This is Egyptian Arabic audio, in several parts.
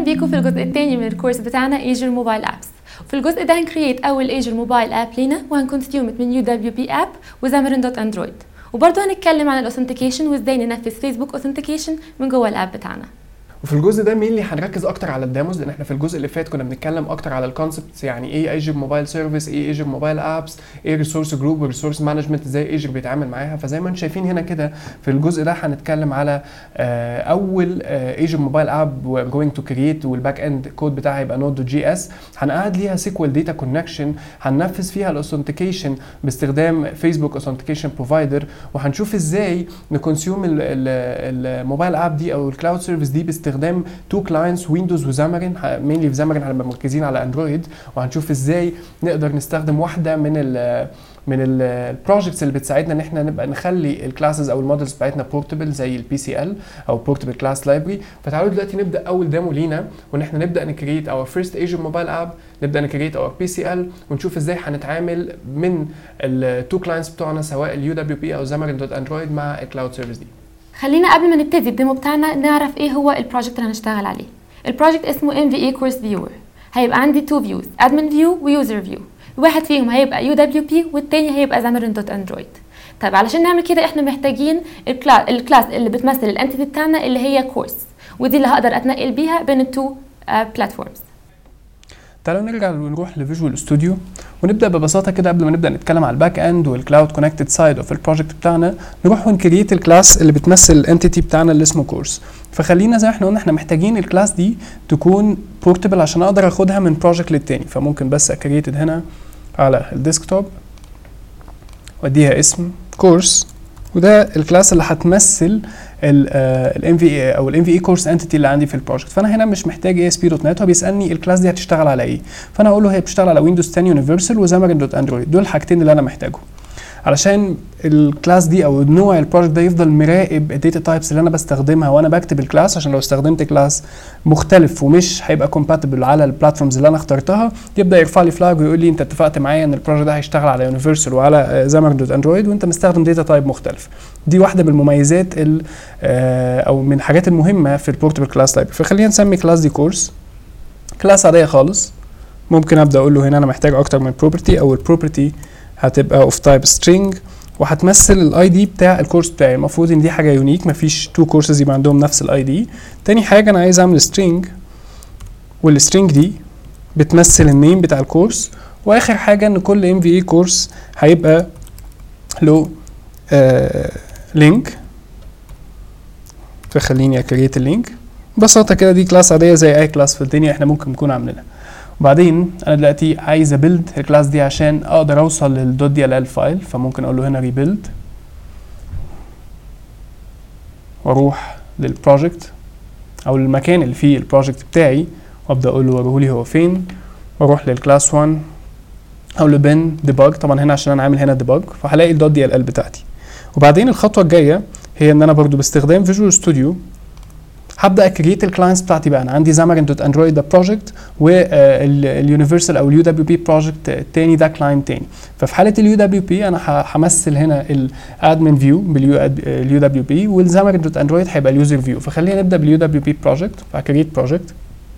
بيكم في الجزء الثاني من الكورس بتاعنا ايجر موبايل ابس في الجزء ده هنكريت اول ايجر موبايل اب لينا وهنكونستيوم من يو دبليو بي اب وزامرين دوت اندرويد وبرضه هنتكلم عن الاوثنتيكيشن وازاي ننفذ فيسبوك اوثنتيكيشن من جوه الاب بتاعنا وفي الجزء ده مين اللي هنركز اكتر على الديموز لان احنا في الجزء اللي فات كنا بنتكلم اكتر على الكونسبتس يعني ايه ايجر موبايل سيرفيس ايه ايجر موبايل ابس ايه ريسورس جروب وريسورس مانجمنت ازاي ايجر بيتعامل معاها فزي ما انتم شايفين هنا كده في الجزء ده هنتكلم على آه، اول ايجر موبايل اب وير جوينج تو كريت والباك اند كود بتاعها هيبقى نود جي اس هنقعد ليها سيكوال داتا كونكشن هننفذ فيها الاوثنتيكيشن باستخدام فيسبوك اوثنتيكيشن بروفايدر وهنشوف ازاي نكونسيوم الموبايل اب دي او الكلاود سيرفيس دي باستخدام تو كلاينتس ويندوز وزامرين مينلي في زامرين هنبقى مركزين على اندرويد وهنشوف ازاي نقدر نستخدم واحده من ال من البروجكتس اللي بتساعدنا ان احنا نبقى نخلي الكلاسز او المودلز بتاعتنا بورتبل زي البي سي ال او بورتبل كلاس لايبرري فتعالوا دلوقتي نبدا اول ديمو لينا وان احنا نبدا نكريت اور فيرست ايجن موبايل اب نبدا نكريت اور بي سي ال ونشوف ازاي هنتعامل من التو كلاينتس بتوعنا سواء اليو دبليو بي او زامرين دوت اندرويد مع الكلاود سيرفيس دي خلينا قبل ما نبتدي الديمو بتاعنا نعرف ايه هو البروجكت اللي هنشتغل عليه البروجكت اسمه ام في اي كورس فيور هيبقى عندي تو فيوز ادمن فيو ويوزر فيو واحد فيهم هيبقى يو دبليو بي والتاني هيبقى زامرين دوت اندرويد طيب علشان نعمل كده احنا محتاجين الكلاس الكلاس اللي بتمثل الانتيتي بتاعنا اللي هي كورس ودي اللي هقدر اتنقل بيها بين التو بلاتفورمز تعالوا نرجع ونروح لفيجوال ستوديو ونبدا ببساطه كده قبل ما نبدا نتكلم على الباك اند والكلاود كونكتد سايد اوف البروجكت بتاعنا نروح ونكريت الكلاس اللي بتمثل الانتيتي بتاعنا اللي اسمه كورس فخلينا زي ما احنا قلنا احنا محتاجين الكلاس دي تكون بورتبل عشان اقدر اخدها من بروجكت للتاني فممكن بس اكريتد هنا على الديسكتوب واديها اسم كورس وده الكلاس اللي هتمثل الام في اي او الام في اي كورس انتيتي اللي عندي في البروجكت فانا هنا مش محتاج اي اس بي دوت نت هو بيسالني الكلاس دي هتشتغل على ايه فانا اقول له هي بتشتغل على ويندوز 10 يونيفرسال وزامرين دوت اندرويد دول الحاجتين اللي انا محتاجهم علشان الكلاس دي او نوع البروجكت ده يفضل مراقب الداتا تايبس اللي انا بستخدمها وانا بكتب الكلاس عشان لو استخدمت كلاس مختلف ومش هيبقى كومباتبل على البلاتفورمز اللي انا اخترتها يبدا يرفع لي فلاج ويقول لي انت اتفقت معايا ان البروجكت ده هيشتغل على يونيفرسال وعلى زامرين دوت اندرويد وانت مستخدم داتا تايب مختلف دي واحده من المميزات او من الحاجات المهمه في البورتبل كلاس لايبرري فخلينا نسمي كلاس دي كورس كلاس عاديه خالص ممكن ابدا اقول له هنا انا محتاج اكتر من بروبرتي او البروبرتي هتبقى اوف تايب سترينج وهتمثل الاي دي بتاع الكورس بتاعي المفروض ان دي حاجه يونيك مفيش تو كورسز يبقى عندهم نفس الاي دي تاني حاجه انا عايز اعمل سترينج والسترينج دي بتمثل النيم بتاع الكورس واخر حاجه ان كل ام في اي كورس هيبقى له آه لينك فخليني اكريت اللينك ببساطه كده دي كلاس عاديه زي اي كلاس في الدنيا احنا ممكن نكون عاملينها وبعدين انا دلوقتي عايز ابيلد الكلاس دي عشان اقدر اوصل للدوت دي ال ال فايل فممكن اقول له هنا ريبيلد واروح للبروجكت او المكان اللي فيه البروجكت بتاعي وابدا اقول له وريهولي هو فين واروح للكلاس 1 او لبن ديباج طبعا هنا عشان انا عامل هنا ديباج فهلاقي الدوت دي ال ال بتاعتي وبعدين الخطوه الجايه هي ان انا برضو باستخدام فيجوال ستوديو هبدا اكريت الكلاينتس بتاعتي بقى انا عندي زامرين دوت اندرويد ده بروجكت واليونيفرسال او اليو دبليو بي بروجكت التاني ده كلاينت تاني ففي حاله اليو دبليو بي انا همثل هنا الادمن فيو باليو دبليو بي والزامرين دوت اندرويد هيبقى اليوزر فيو فخلينا نبدا باليو دبليو بي بروجكت فاكريت بروجكت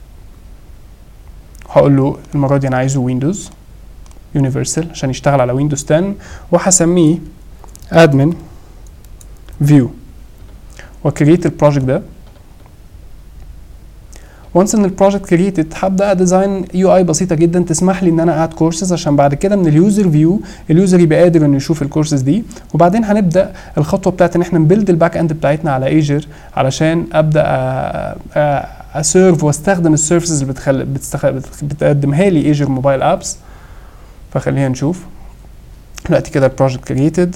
هقول له المره دي انا عايزه ويندوز يونيفرسال عشان يشتغل على ويندوز 10 وهسميه ادمن فيو وكريت البروجكت ده وانس ان البروجكت كريتد هبدا ديزاين يو اي بسيطه جدا تسمح لي ان انا اد كورسز عشان بعد كده من اليوزر فيو اليوزر يبقى قادر انه يشوف الكورسز دي وبعدين هنبدا الخطوه بتاعت ان احنا نبيلد الباك اند بتاعتنا على ايجر علشان ابدا اسيرف واستخدم السيرفيسز اللي بتخل... بتستخ... بتقدمها لي ايجر موبايل ابس فخلينا نشوف دلوقتي كده البروجكت كريتد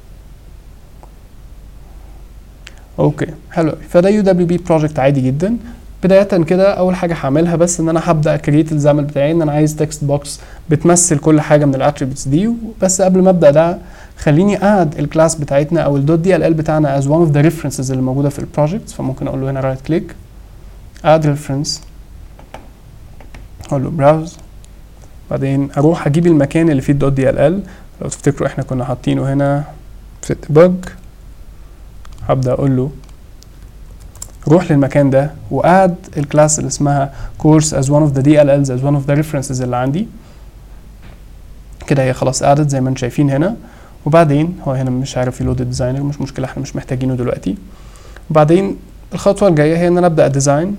اوكي حلو فده يو دبليو بي بروجكت عادي جدا بداية كده أول حاجة هعملها بس إن أنا هبدأ أكريت الزمل بتاعي إن أنا عايز تكست بوكس بتمثل كل حاجة من الاتريبيوتس دي بس قبل ما أبدأ ده خليني أعد الكلاس بتاعتنا أو الدوت دي ال ال بتاعنا as one of the references اللي موجودة في البروجكت فممكن أقول له هنا رايت كليك add reference أقول له براوز بعدين أروح أجيب المكان اللي فيه الدوت دي ال ال لو تفتكروا إحنا كنا حاطينه هنا في الديبج هبدأ أقول له روح للمكان ده واد الكلاس اللي اسمها course as one of the DLLs as one of the references اللي عندي كده هي خلاص added زي ما انتم شايفين هنا وبعدين هو هنا مش عارف يلود الديزاينر مش مشكله احنا مش محتاجينه دلوقتي وبعدين الخطوه الجايه هي ان انا ابدا ديزاين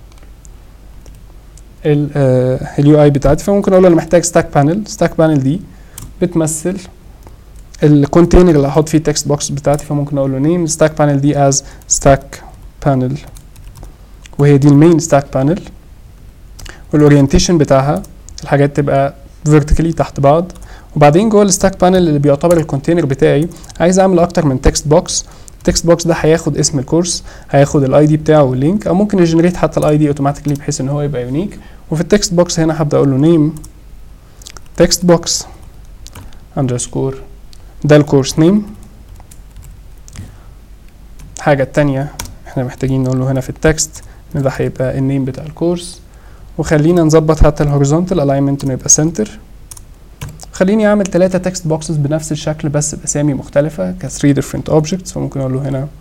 اليو اي بتاعتي فممكن اقول له انا محتاج ستاك بانل ستاك بانل دي بتمثل الكونتينر اللي هحط فيه التكست بوكس بتاعتي فممكن اقول له نيم ستاك بانل دي از ستاك بانل وهي دي المين ستاك بانل والاورينتيشن بتاعها الحاجات تبقى فيرتيكالي تحت بعض وبعدين جوه الستاك بانل اللي بيعتبر الكونتينر بتاعي عايز اعمل اكتر من تكست بوكس التكست بوكس ده هياخد اسم الكورس هياخد الاي دي بتاعه واللينك او ممكن يجنريت حتى الاي دي اوتوماتيكلي بحيث ان هو يبقى يونيك وفي التكست بوكس هنا هبدا اقول له نيم تكست بوكس اندرسكور ده الكورس نيم الحاجة التانية احنا محتاجين نقول له هنا في التكست ان ده هيبقى النيم بتاع الكورس وخلينا نظبط حتى الهوريزونتال الاينمنت انه يبقى سنتر خليني اعمل ثلاثة تكست بوكسز بنفس الشكل بس باسامي مختلفة ك 3 different objects فممكن اقول له هنا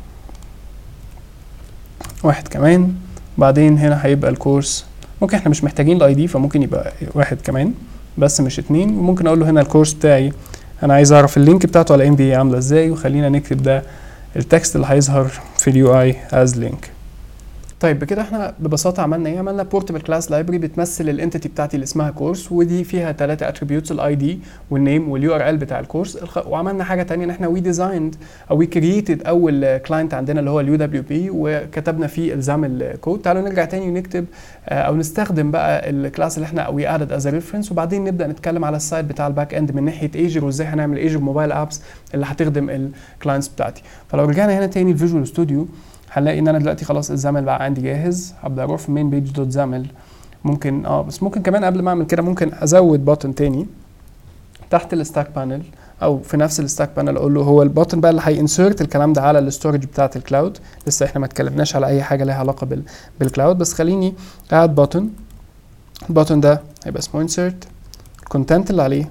واحد كمان بعدين هنا هيبقى الكورس ممكن احنا مش محتاجين الاي دي فممكن يبقى واحد كمان بس مش اتنين وممكن اقول له هنا الكورس بتاعي انا عايز اعرف اللينك بتاعته على ام بي عامله ازاي وخلينا نكتب ده التكست اللي هيظهر في اليو اي از لينك طيب بكده احنا ببساطه عملنا ايه عملنا بورتبل كلاس لايبرري بتمثل الانتيتي بتاعتي اللي اسمها كورس ودي فيها ثلاثه اتريبيوتس الاي دي والنيم واليو ار ال بتاع الكورس وعملنا حاجه ثانيه ان احنا وي ديزايند او وي كرييتد اول كلاينت عندنا اللي هو اليو دبليو بي وكتبنا فيه الزام الكود تعالوا نرجع تاني ونكتب او نستخدم بقى الكلاس اللي احنا وي ادد از ريفرنس وبعدين نبدا نتكلم على السايد بتاع الباك اند من ناحيه ايجر وازاي هنعمل ايجر موبايل ابس اللي هتخدم الكلاينتس بتاعتي فلو رجعنا هنا تاني الفيجوال ستوديو هنلاقي ان انا دلوقتي خلاص الزمل بقى عندي جاهز هبدا اروح في مين بيج دوت زمل ممكن اه بس ممكن كمان قبل ما اعمل كده ممكن ازود بutton تاني تحت الستاك بانل او في نفس الستاك بانل اقول له هو البutton بقى اللي هينسرت الكلام ده على الاستورج بتاعه الكلاود لسه احنا ما اتكلمناش على اي حاجه ليها علاقه بال بالكلاود بس خليني اد button البutton ده هيبقى اسمه insert الكونتنت اللي عليه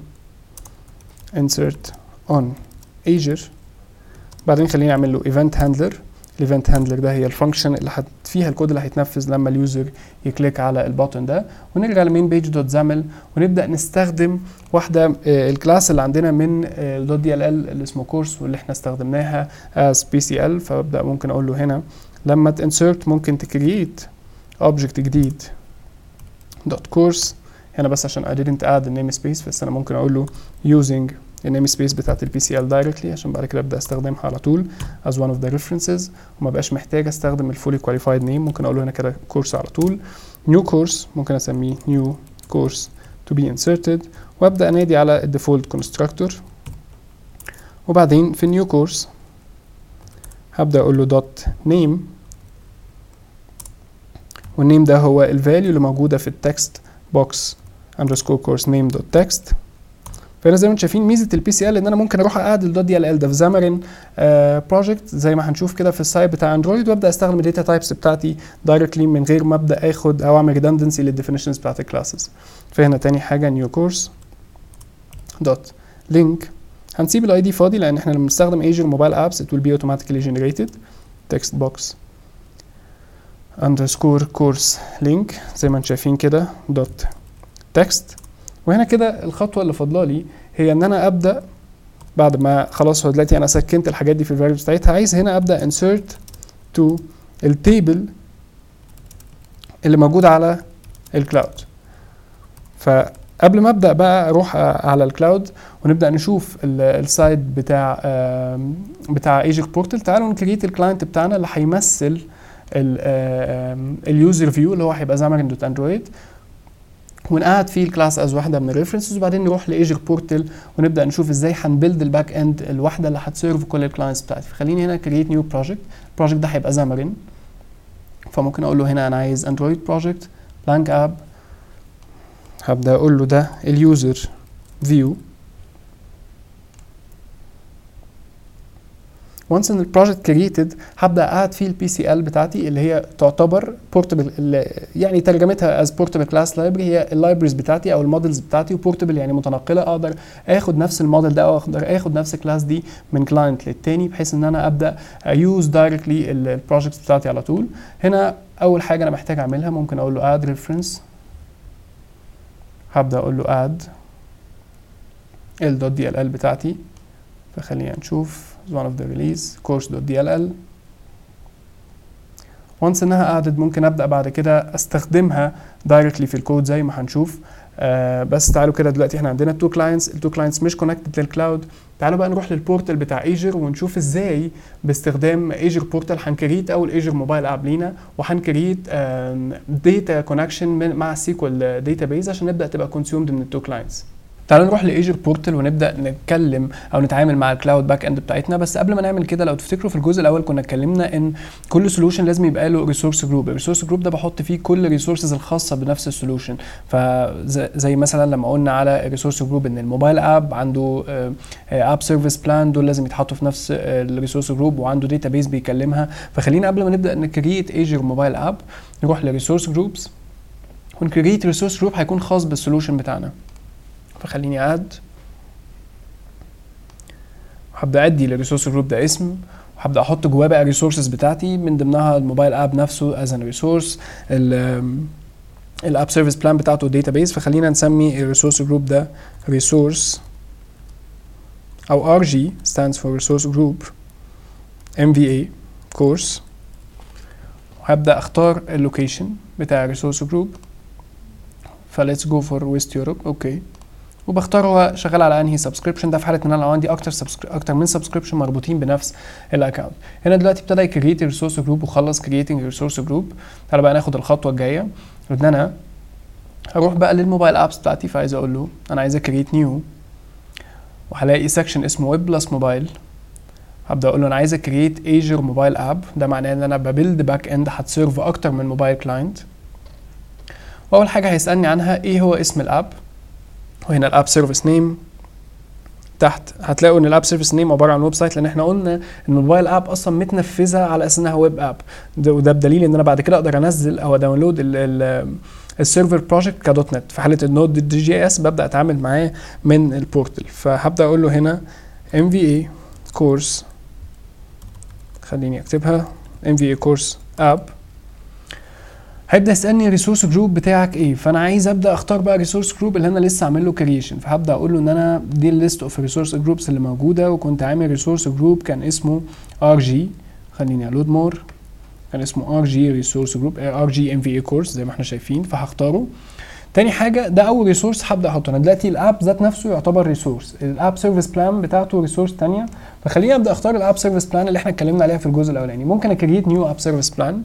insert on Azure بعدين خليني اعمل له event handler الايفنت هاندلر ده هي الفانكشن اللي حت فيها الكود اللي هيتنفذ لما اليوزر يكليك على البوتن ده ونرجع لمين بيج دوت زامل ونبدا نستخدم واحده آه الكلاس اللي عندنا من الدوت دي ال ال اللي اسمه كورس واللي احنا استخدمناها از بي سي ال فببدا ممكن اقول له هنا لما تنسرت ممكن تكريت اوبجكت جديد دوت كورس هنا بس عشان I didn't add the namespace بس انا ممكن اقول له using النيم سبيس بتاعت البي سي ال دايركتلي عشان بعد كده ابدا استخدمها على طول as one of the references وما بقاش محتاج استخدم الفولي كواليفايد نيم ممكن اقول له هنا كده كورس على طول new course ممكن اسميه new course to be inserted وابدا انادي على الديفولت كونستراكتور وبعدين في النيو كورس هبدا اقول له دوت نيم والنيم ده هو الفاليو اللي موجوده في التكست بوكس underscore course name dot text فهنا زي ما انتم شايفين ميزه البي سي ال ان انا ممكن اروح اقعد الدوت دي ال ال ده في زامرين بروجكت زي ما هنشوف كده في السايت بتاع اندرويد وابدا استخدم الداتا تايبس بتاعتي دايركتلي من غير ما ابدا اخد او اعمل ريدندنسي للديفينيشنز بتاعت الكلاسز فهنا تاني حاجه نيو كورس دوت لينك هنسيب الاي دي فاضي لان احنا لما بنستخدم ايجر موبايل ابس it will be automatically generated text box underscore course link زي ما انتم شايفين كده دوت text وهنا كده الخطوه اللي فاضله لي هي ان انا ابدا بعد ما خلاص هو دلوقتي انا سكنت الحاجات دي في الفاريبلز بتاعتها عايز هنا ابدا insert to التيبل اللي موجود على الكلاود فقبل ما ابدا بقى اروح على الكلاود ونبدا نشوف السايت بتاع بتاع ايجر بورتال تعالوا نكريت الكلاينت بتاعنا اللي هيمثل اليوزر فيو اللي هو هيبقى زامرين دوت اندرويد ونقعد فيه الكلاس از واحده من الريفرنسز وبعدين نروح لايجر بورتال ونبدا نشوف ازاي هنبيلد الباك اند الواحده اللي هتسيرف كل الكلاينتس بتاعتي فخليني هنا كريت نيو بروجكت البروجكت ده هيبقى زامرين فممكن اقول له هنا انا عايز اندرويد بروجكت بلانك اب هبدا اقول له ده اليوزر فيو وانس ان البروجكت كريتد هبدا اد فيه البي سي ال بتاعتي اللي هي تعتبر بورتبل يعني ترجمتها از بورتبل كلاس لايبرري هي اللايبرز بتاعتي او المودلز بتاعتي وبورتبل يعني متنقله اقدر اخد نفس الموديل ده او اقدر اخد نفس الكلاس دي من كلاينت للتاني بحيث ان انا ابدا ايوز دايركتلي البروجكتس بتاعتي على طول هنا اول حاجه انا محتاج اعملها ممكن اقول له اد ريفرنس هبدا اقول له اد ال.dll بتاعتي فخلينا نشوف one of the release course.dll once انها added ممكن ابدا بعد كده استخدمها directly في الكود زي ما هنشوف آه بس تعالوا كده دلوقتي احنا عندنا التو كلاينتس التو كلاينتس مش كونكتد للكلاود تعالوا بقى نروح للبورتال بتاع ايجر ونشوف ازاي باستخدام ايجر بورتال هنكريت اول ايجر موبايل اب لينا وهنكريت داتا كونكشن مع السيكوال داتا بيز عشان نبدا تبقى كونسيومد من التو كلاينتس تعالوا نروح لايجر بورتال ونبدا نتكلم او نتعامل مع الكلاود باك اند بتاعتنا بس قبل ما نعمل كده لو تفتكروا في الجزء الاول كنا اتكلمنا ان كل سولوشن لازم يبقى له ريسورس جروب الريسورس جروب ده بحط فيه كل الريسورسز الخاصه بنفس السولوشن فزي مثلا لما قلنا على الريسورس جروب ان الموبايل اب عنده اب سيرفيس بلان دول لازم يتحطوا في نفس الريسورس جروب وعنده داتا بيز بيكلمها فخلينا قبل ما نبدا نكريت ايجر موبايل اب نروح لريسورس جروبس ونكريت ريسورس جروب هيكون خاص بالسولوشن بتاعنا فخليني اد وهبدا ادي للريسورس جروب ده اسم وهبدا احط جواه بقى الريسورسز بتاعتي من ضمنها الموبايل اب نفسه از ان ريسورس الاب سيرفيس بلان بتاعته داتا بيز فخلينا نسمي الريسورس جروب ده ريسورس او ار جي stands for resource group MVA course وهبدا اختار اللوكيشن بتاع الريسورس جروب فليتس جو فور ويست يوروب اوكي وبختار هو شغال على انهي سبسكريبشن ده في حاله ان انا لو عندي اكتر اكتر من سبسكريبشن مربوطين بنفس الاكونت هنا دلوقتي ابتدى يكريت الريسورس جروب وخلص كرييتنج الريسورس جروب تعالى بقى ناخد الخطوه الجايه ان انا هروح بقى للموبايل ابس بتاعتي فعايز اقول له انا عايز اكريت نيو وهلاقي سكشن اسمه ويب بلس موبايل هبدا اقول له انا عايز اكريت ايجر موبايل اب ده معناه ان انا ببيلد باك اند هتسيرف اكتر من موبايل كلاينت واول حاجه هيسالني عنها ايه هو اسم الاب وهنا الاب سيرفيس نيم تحت هتلاقوا ان الاب سيرفيس نيم عباره عن ويب سايت لان احنا قلنا ان الموبايل اب اصلا متنفذه على اساس انها ويب اب ده وده بدليل ان انا بعد كده اقدر انزل او داونلود السيرفر بروجكت كدوت نت في حاله النود دي جي اس ببدا اتعامل معاه من البورتل فهبدا اقول له هنا ام في اي كورس خليني اكتبها ام في اي كورس اب هيبدا يسالني الريسورس جروب بتاعك ايه فانا عايز ابدا اختار بقى ريسورس جروب اللي انا لسه عامل له كرييشن فهبدا اقول له ان انا دي الليست اوف ريسورس جروبس اللي موجوده وكنت عامل ريسورس جروب كان اسمه ار جي خليني الود مور كان اسمه ار جي ريسورس جروب ار جي ام في اي كورس زي ما احنا شايفين فهختاره تاني حاجه ده اول ريسورس هبدا احطه انا دلوقتي الاب ذات نفسه يعتبر ريسورس الاب سيرفيس بلان بتاعته ريسورس ثانيه فخليني ابدا اختار الاب سيرفيس بلان اللي احنا اتكلمنا عليها في الجزء الاولاني ممكن اكريت نيو اب سيرفيس بلان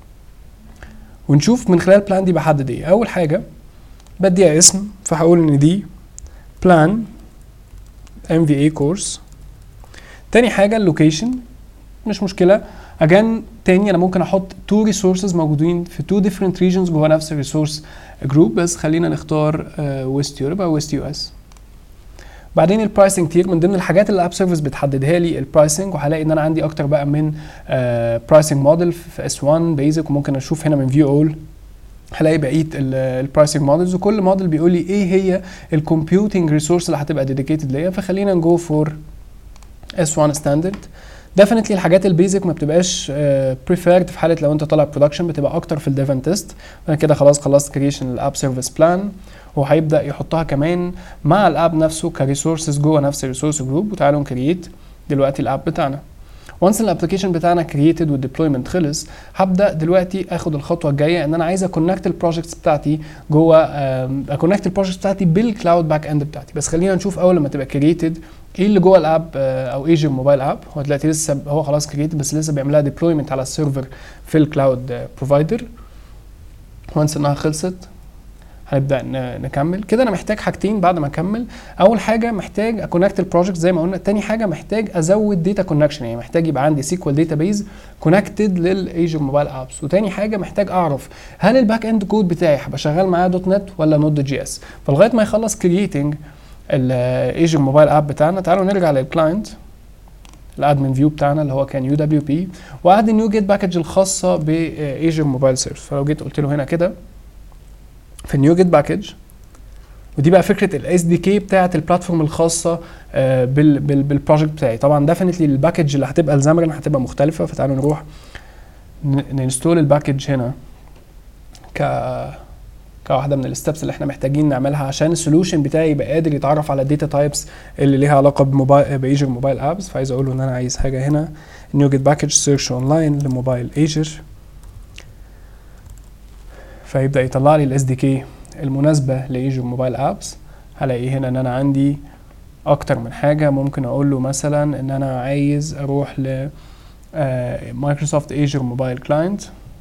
ونشوف من خلال البلان دي بحدد ايه اول حاجه بديها اسم فهقول ان دي بلان ام في اي كورس تاني حاجه اللوكيشن مش مشكله اجان تاني انا ممكن احط تو ريسورسز موجودين في تو ديفرنت ريجنز جوه نفس الريسورس جروب بس خلينا نختار ويست يوروب او ويست يو اس بعدين البرايسنج تير من ضمن الحاجات اللي الاب سيرفيس بتحددها لي البرايسنج وهلاقي ان انا عندي اكتر بقى من برايسنج موديل في اس 1 بيزك وممكن اشوف هنا من فيو اول هلاقي بقيه البرايسنج موديلز وكل موديل بيقول لي ايه هي الكمبيوتنج ريسورس اللي هتبقى ديديكيتد ليا فخلينا نجو فور اس 1 ستاندرد ديفنتلي الحاجات البيزك ما بتبقاش بريفيرد في حاله لو انت طالع برودكشن بتبقى اكتر في الديفن تيست انا كده خلاص خلصت كريشن الاب سيرفيس بلان وهيبدا يحطها كمان مع الاب نفسه كريسورسز جوه نفس الريسورس جروب وتعالوا نكريت دلوقتي الاب بتاعنا وانس الابلكيشن بتاعنا كرييتد والديبلويمنت خلص هبدا دلوقتي اخد الخطوه الجايه ان انا عايز اكونكت البروجكتس بتاعتي جوه اكونكت البروجكتس بتاعتي بالكلاود باك اند بتاعتي بس خلينا نشوف اول لما تبقى كرييتد ايه اللي جوه الاب او ايجر موبايل اب هو دلوقتي لسه هو خلاص كرييتد بس لسه بيعملها ديبلويمنت على السيرفر في الكلاود بروفايدر وانس انها خلصت هنبدا نكمل كده انا محتاج حاجتين بعد ما اكمل اول حاجه محتاج اكونكت البروجكت زي ما قلنا تاني حاجه محتاج ازود داتا كونكشن يعني محتاج يبقى عندي سيكوال داتا بيز كونكتد للايجر موبايل ابس وتاني حاجه محتاج اعرف هل الباك اند كود بتاعي هبقى شغال معاه دوت نت ولا نود جي اس فلغايه ما يخلص كرييتنج الايجر موبايل اب بتاعنا تعالوا نرجع للكلاينت الادمن فيو بتاعنا اللي هو كان يو دبليو بي وقعد النيو جيت باكج الخاصه بايجر موبايل سيرفيس فلو جيت قلت له هنا كده في النيو جيت باكج ودي بقى فكره الاس دي كي بتاعه البلاتفورم الخاصه آه، بال بال بالبروجكت بتاعي طبعا ديفينتلي الباكج اللي هتبقى الزامرن هتبقى مختلفه فتعالوا نروح ننستول الباكج هنا ك كواحده من الستبس اللي احنا محتاجين نعملها عشان السولوشن بتاعي يبقى قادر يتعرف على الداتا تايبس اللي ليها علاقه بموبايل بايجر موبايل ابس فعايز اقول له ان انا عايز حاجه هنا نيو جيت باكج سيرش اونلاين لموبايل ايجر فيبدا يطلع لي الاس دي كي المناسبه لايجر موبايل ابس هلاقي هنا ان انا عندي اكتر من حاجه ممكن اقول له مثلا ان انا عايز اروح ل مايكروسوفت ايجر موبايل كلاينت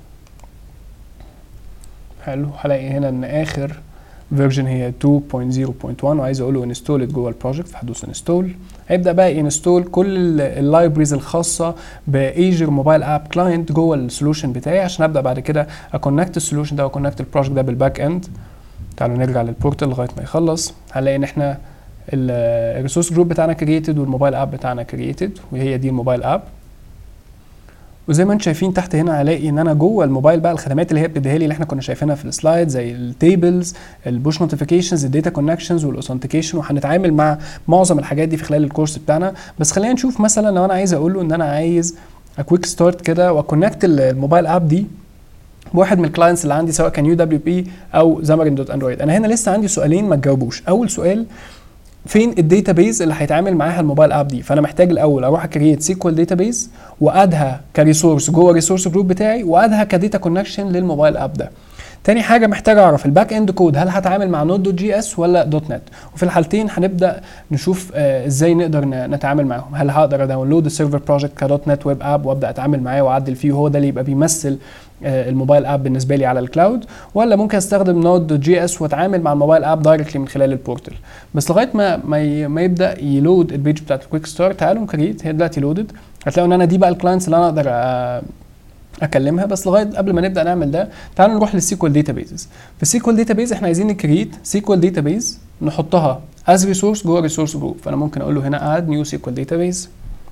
حلو هلاقي هنا ان اخر فيرجن هي 2.0.1 وعايز اقول له انستول جوه البروجكت فهدوس انستول هيبدا بقى انستول كل اللايبريز الخاصه بايجر موبايل اب كلاينت جوه السولوشن بتاعي عشان ابدا بعد كده اكونكت السولوشن ده واكونكت البروجكت ده بالباك اند تعالوا نرجع للبورتال لغايه ما يخلص هنلاقي ان احنا الريسورس جروب بتاعنا كرييتد والموبايل اب بتاعنا كرييتد وهي دي الموبايل اب وزي ما انتم شايفين تحت هنا هلاقي ان انا جوه الموبايل بقى الخدمات اللي هي بتديها لي اللي احنا كنا شايفينها في السلايد زي التيبلز البوش نوتيفيكيشنز الداتا كونكشنز والاوثنتيكيشن وهنتعامل مع معظم الحاجات دي في خلال الكورس بتاعنا بس خلينا نشوف مثلا لو انا عايز اقول له ان انا عايز كويك ستارت كده واكونكت الموبايل اب دي بواحد من الكلاينتس اللي عندي سواء كان يو دبليو بي او زامرين دوت اندرويد انا هنا لسه عندي سؤالين ما تجاوبوش اول سؤال فين الداتا بيز اللي هيتعامل معاها الموبايل اب دي فانا محتاج الاول اروح اكريت سيكوال داتا بيز وادها كريسورس جوه الريسورس جروب بتاعي وادها كداتا كونكشن للموبايل اب ده تاني حاجه محتاج اعرف الباك اند كود هل هتعامل مع نود دوت جي اس ولا دوت نت وفي الحالتين هنبدا نشوف آه ازاي نقدر نتعامل معاهم هل هقدر اداونلود السيرفر بروجكت كدوت نت ويب اب وابدا اتعامل معاه واعدل فيه وهو ده اللي يبقى بيمثل آه الموبايل اب بالنسبه لي على الكلاود ولا ممكن استخدم نود دوت جي اس واتعامل مع الموبايل اب دايركتلي من خلال البورتال بس لغايه ما ما, ما يبدا يلود البيج بتاعت الكويك ستارت تعالوا كريت هي دلوقتي لودد هتلاقوا ان انا دي بقى الكلاينتس اللي انا اقدر آه اكلمها بس لغايه قبل ما نبدا نعمل ده تعالوا نروح للسيكوال داتابيزز في السيكوال داتابيز احنا عايزين نكريت سيكوال داتابيز نحطها از ريسورس جوه ريسورس جروب فانا ممكن اقول له هنا اد نيو سيكوال داتابيز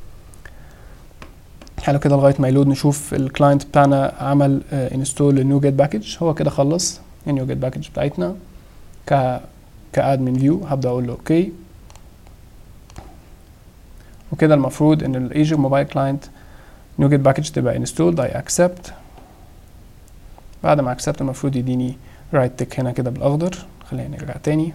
حلو كده لغايه ما يلود نشوف الكلاينت بتاعنا عمل انستول النيو جيت باكج هو كده خلص النيو جيت باكج بتاعتنا ك كادمن فيو هبدا اقول له اوكي وكده المفروض ان الايجر موبايل كلاينت نوجت باكج تبقى انستولد اي اكسبت بعد ما اكسبت المفروض يديني رايت تك هنا كده بالاخضر خلينا نرجع تاني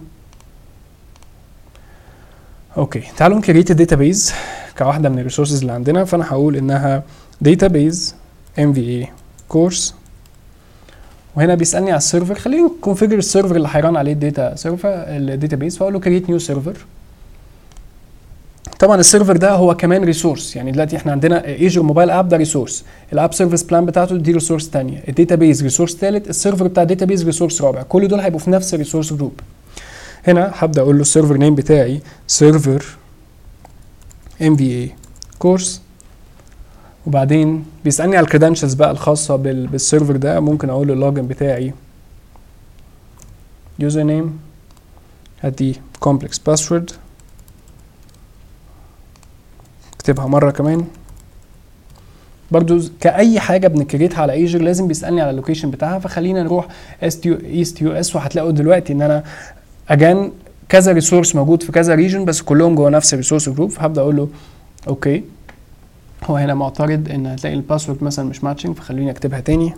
اوكي تعالوا نكريت الداتابيز كواحده من الريسورسز اللي عندنا فانا هقول انها داتابيز ام في اي كورس وهنا بيسالني على السيرفر خلينا نكونفيجر السيرفر اللي هيران عليه الداتا سيرفر الداتابيز فاقول له كريت نيو سيرفر طبعا السيرفر ده هو كمان ريسورس يعني دلوقتي احنا عندنا ايجر موبايل اب ده ريسورس الاب سيرفيس بلان بتاعته دي ريسورس ثانيه الداتابيز ريسورس ثالث السيرفر بتاع الداتابيز ريسورس رابع كل دول هيبقوا في نفس الريسورس جروب هنا هبدا اقول له السيرفر نيم بتاعي سيرفر ام في اي كورس وبعدين بيسالني على الكريدنشالز بقى الخاصه بالسيرفر ده ممكن اقول له اللوجن بتاعي يوزر نيم هدي كومبلكس باسورد اكتبها مره كمان برضو كاي حاجه بنكريتها على ايجر لازم بيسالني على اللوكيشن بتاعها فخلينا نروح اس تي ايست يو اس وهتلاقوا دلوقتي ان انا اجان كذا ريسورس موجود في كذا ريجن بس كلهم جوه نفس الريسورس جروب فهبدا اقول له اوكي هو هنا معترض ان هتلاقي الباسورد مثلا مش ماتشنج فخليني اكتبها تاني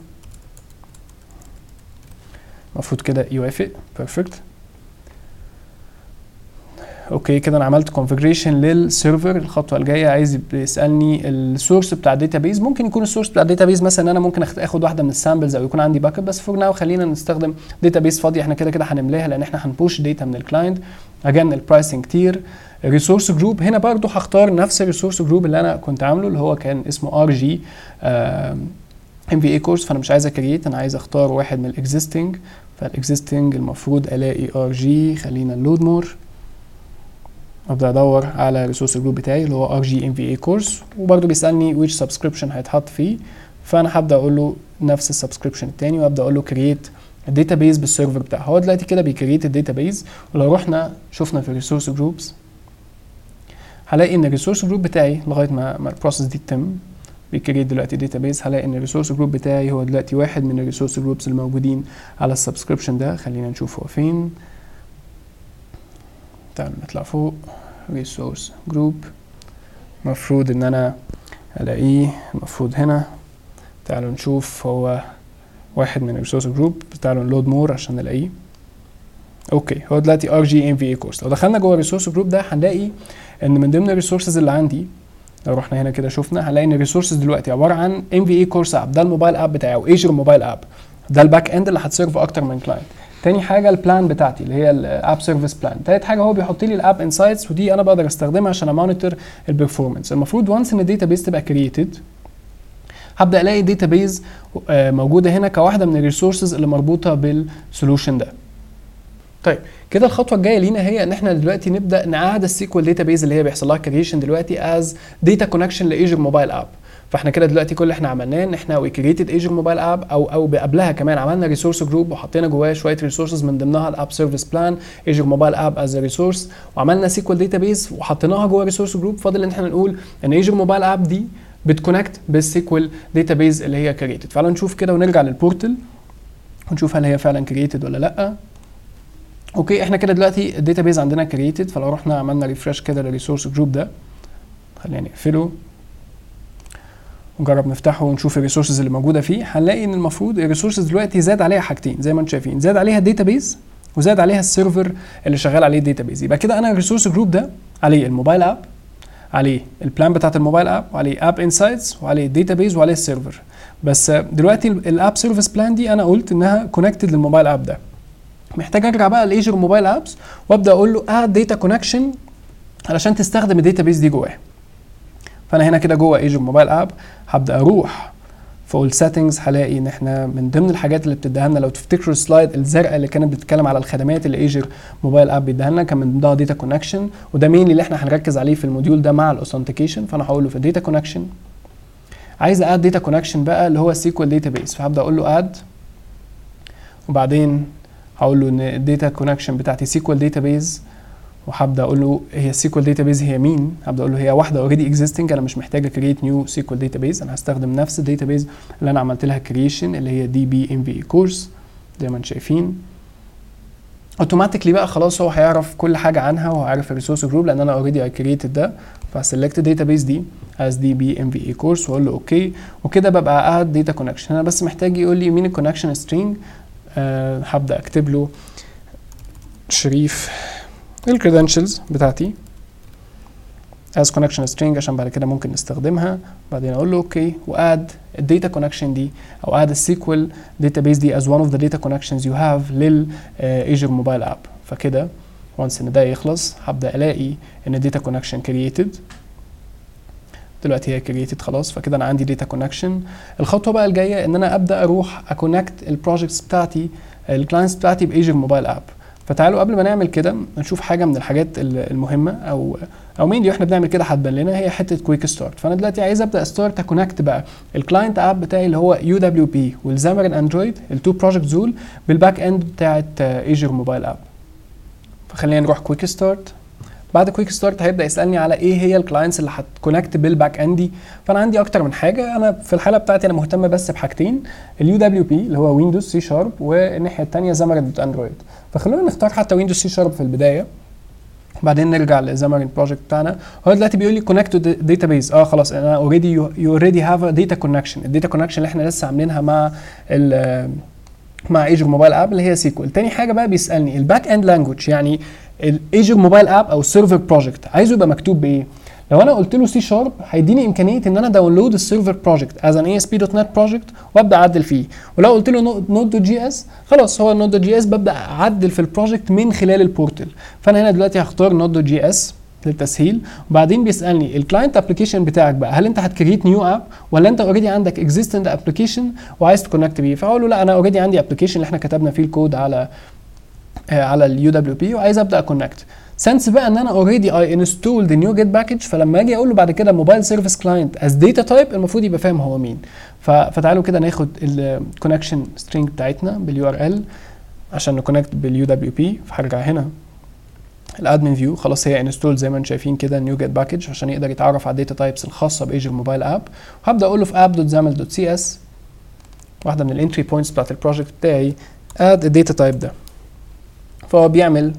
المفروض كده يوافق بيرفكت اوكي كده انا عملت كونفجريشن للسيرفر الخطوه الجايه عايز يسالني السورس بتاع الداتابيز ممكن يكون السورس بتاع الداتابيز مثلا انا ممكن اخد واحده من السامبلز او يكون عندي باك اب بس فور ناو خلينا نستخدم داتابيز فاضيه احنا كده كده هنملاها لان احنا هنبوش داتا من الكلاينت اجان البرايسنج تير ريسورس جروب هنا برضو هختار نفس الريسورس جروب اللي انا كنت عامله اللي هو كان اسمه ار جي ام في اي كورس فانا مش عايز اكريت انا عايز اختار واحد من الاكزيستنج فالاكزيستنج المفروض الاقي ار جي خلينا نلود مور ابدا ادور على الريسورس جروب بتاعي اللي هو ار جي ام في اي كورس وبرده بيسالني which سبسكريبشن هيتحط فيه فانا هبدا اقول له نفس السبسكريبشن التاني وابدا اقول له كرييت الداتابيز بالسيرفر بتاعه هو دلوقتي كده بيكريت الداتابيز ولو رحنا شفنا في الريسورس جروبس هلاقي ان الريسورس جروب بتاعي لغايه ما ما البروسيس دي تتم بيكريت دلوقتي داتابيز هلاقي ان الريسورس جروب بتاعي هو دلوقتي واحد من الريسورس جروبس الموجودين على السبسكريبشن ده خلينا نشوف هو فين تعالوا نطلع فوق ريسورس جروب المفروض ان انا الاقيه المفروض هنا تعالوا نشوف هو واحد من الريسورس جروب تعالوا نلود مور عشان نلاقيه اوكي هو دلوقتي ار جي ام في اي كورس لو دخلنا جوه الريسورس جروب ده هنلاقي ان من ضمن الريسورسز اللي عندي لو رحنا هنا كده شفنا هنلاقي ان الريسورسز دلوقتي عباره عن ام في اي كورس اب ده الموبايل اب بتاعي او ايجر موبايل اب ده الباك اند اللي هتسيرف اكتر من كلاينت تاني حاجه البلان بتاعتي اللي هي الاب سيرفيس بلان تالت حاجه هو بيحط لي الاب انسايتس ودي انا بقدر استخدمها عشان امونيتور البرفورمانس المفروض وانس ان الداتا بيز تبقى كرييتد هبدا الاقي الداتا بيز موجوده هنا كواحده من الريسورسز اللي مربوطه بالسولوشن ده طيب كده الخطوه الجايه لينا هي ان احنا دلوقتي نبدا نعاد السيكوال داتا بيز اللي هي بيحصل لها كريشن دلوقتي از داتا كونكشن لايجر موبايل اب فاحنا كده دلوقتي كل اللي احنا عملناه ان احنا وي كريتد ايجر موبايل اب او او قبلها كمان عملنا ريسورس جروب وحطينا جواه شويه ريسورسز من ضمنها الاب سيرفيس بلان ايجر موبايل اب از ريسورس وعملنا سيكوال داتا بيز وحطيناها جوه ريسورس جروب فاضل ان احنا نقول ان ايجر موبايل اب دي بتكونكت بالسيكوال داتا بيز اللي هي كريتد تعالوا نشوف كده ونرجع للبورتل ونشوف هل هي فعلا كريتد ولا لا اوكي احنا كده دلوقتي الداتا بيز عندنا كريتد فلو رحنا عملنا ريفرش كده للريسورس جروب ده خلينا نقفله ونجرب نفتحه ونشوف الريسورسز اللي موجوده فيه هنلاقي ان المفروض الريسورسز دلوقتي زاد عليها حاجتين زي ما انتم شايفين زاد عليها الداتا بيز وزاد عليها السيرفر اللي شغال عليه الداتا بيز يبقى كده انا الريسورس جروب ده عليه الموبايل اب عليه البلان بتاعت الموبايل اب وعليه اب انسايتس وعليه الداتا بيز وعليه السيرفر بس دلوقتي الاب سيرفيس بلان دي انا قلت انها كونكتد للموبايل اب ده محتاج ارجع بقى لايجر موبايل ابس وابدا اقول له اد داتا كونكشن علشان تستخدم الداتا بيز دي جواه فانا هنا كده جوه ايجر موبايل اب هبدا اروح فوق السيتنجز هلاقي ان احنا من ضمن الحاجات اللي بتديها لنا لو تفتكروا السلايد الزرقاء اللي كانت بتتكلم على الخدمات اللي ايجر موبايل اب بيديها لنا كان من ضمنها داتا كونكشن وده مين اللي احنا هنركز عليه في الموديول ده مع الاوثنتيكيشن فانا هقول له في الداتا كونكشن عايز اد داتا كونكشن بقى اللي هو السيكوال داتا بيز فهبدا اقول له اد وبعدين هقول له ان الداتا كونكشن بتاعتي سيكوال داتا بيز وهبدا اقول له هي السيكوال داتا بيز هي مين هبدا اقول له هي واحده اوريدي اكزيستنج انا مش محتاج كريت نيو سيكوال داتا بيز انا هستخدم نفس الداتا بيز اللي انا عملت لها كريشن اللي هي دي بي ام في اي كورس زي ما انتم شايفين اوتوماتيكلي بقى خلاص هو هيعرف كل حاجه عنها وهيعرف الريسورس جروب لان انا اوريدي اي كريتد ده فسلكت الداتا بيز دي از دي بي ام في اي كورس واقول له اوكي وكده ببقى اد داتا كونكشن انا بس محتاج يقول لي مين الكونكشن سترينج أه هبدا اكتب له شريف الكريدنشلز بتاعتي as connection string عشان بعد كده ممكن نستخدمها بعدين اقول له اوكي واد الداتا كونكشن دي او اد السيكوال database دي as one of the data connections you have لل uh, Azure mobile app فكده once ان ده يخلص هبدا الاقي ان الداتا كونكشن created دلوقتي هي كريتد خلاص فكده انا عندي داتا كونكشن الخطوه بقى الجايه ان انا ابدا اروح اكونكت البروجكتس بتاعتي الكلاينتس بتاعتي بايجر موبايل اب فتعالوا قبل ما نعمل كده نشوف حاجه من الحاجات المهمه او او مين واحنا بنعمل كده هتبان لنا هي حته كويك ستارت فانا دلوقتي عايز ابدا ستارت اكونكت بقى الكلاينت اب بتاعي اللي هو يو دبليو بي والزامرين اندرويد التو بروجكت دول بالباك اند بتاعت ايجر موبايل اب فخلينا نروح كويك ستارت بعد كويك ستارت هيبدا يسالني على ايه هي الكلاينتس اللي هتكونكت بالباك اند دي فانا عندي اكتر من حاجه انا في الحاله بتاعتي انا مهتم بس بحاجتين اليو دبليو بي اللي هو ويندوز سي شارب والناحيه الثانيه زامرين دوت اندرويد فخلونا نختار حتى ويندوز سي شارب في البدايه بعدين نرجع للزامرين بروجكت بتاعنا هو دلوقتي بيقول لي كونكت تو داتابيز اه خلاص انا اوريدي يو اوريدي هاف ا داتا كونكشن الداتا كونكشن اللي احنا لسه عاملينها مع ال مع ايجر موبايل اب اللي هي سيكوال تاني حاجه بقى بيسالني الباك اند لانجوج يعني الايجر موبايل اب او السيرفر بروجكت عايزه يبقى مكتوب بايه لو انا قلت له سي شارب هيديني امكانيه ان انا داونلود السيرفر بروجكت از ان اي اس بي دوت نت بروجكت وابدا اعدل فيه ولو قلت له نود دوت جي اس خلاص هو النود دوت جي اس ببدا اعدل في البروجكت من خلال البورتل فانا هنا دلوقتي هختار نود دوت جي اس للتسهيل وبعدين بيسالني الكلاينت ابلكيشن بتاعك بقى هل انت هتكريت نيو اب ولا انت اوريدي عندك اكزيستنت ابلكيشن وعايز تكونكت بيه فاقول له لا انا اوريدي عندي ابلكيشن اللي احنا كتبنا فيه الكود على آه على اليو دبليو بي وعايز ابدا اكونكت سنس بقى ان انا اوريدي اي انستولد نيو جيت باكج فلما اجي اقول له بعد كده موبايل سيرفيس كلاينت از داتا تايب المفروض يبقى فاهم هو مين فتعالوا كده ناخد الكونكشن سترينج بتاعتنا باليو ار ال عشان نكونكت باليو دبليو بي فهرجع هنا الادمن فيو خلاص هي انستول زي ما انتم شايفين كده نيو جيت باكج عشان يقدر يتعرف على الداتا تايبس الخاصه بايجر موبايل اب وهبدا اقول له في app.xaml.cs واحده من الانتري بوينتس بتاعت البروجكت بتاعي اد الداتا تايب ده فهو بيعمل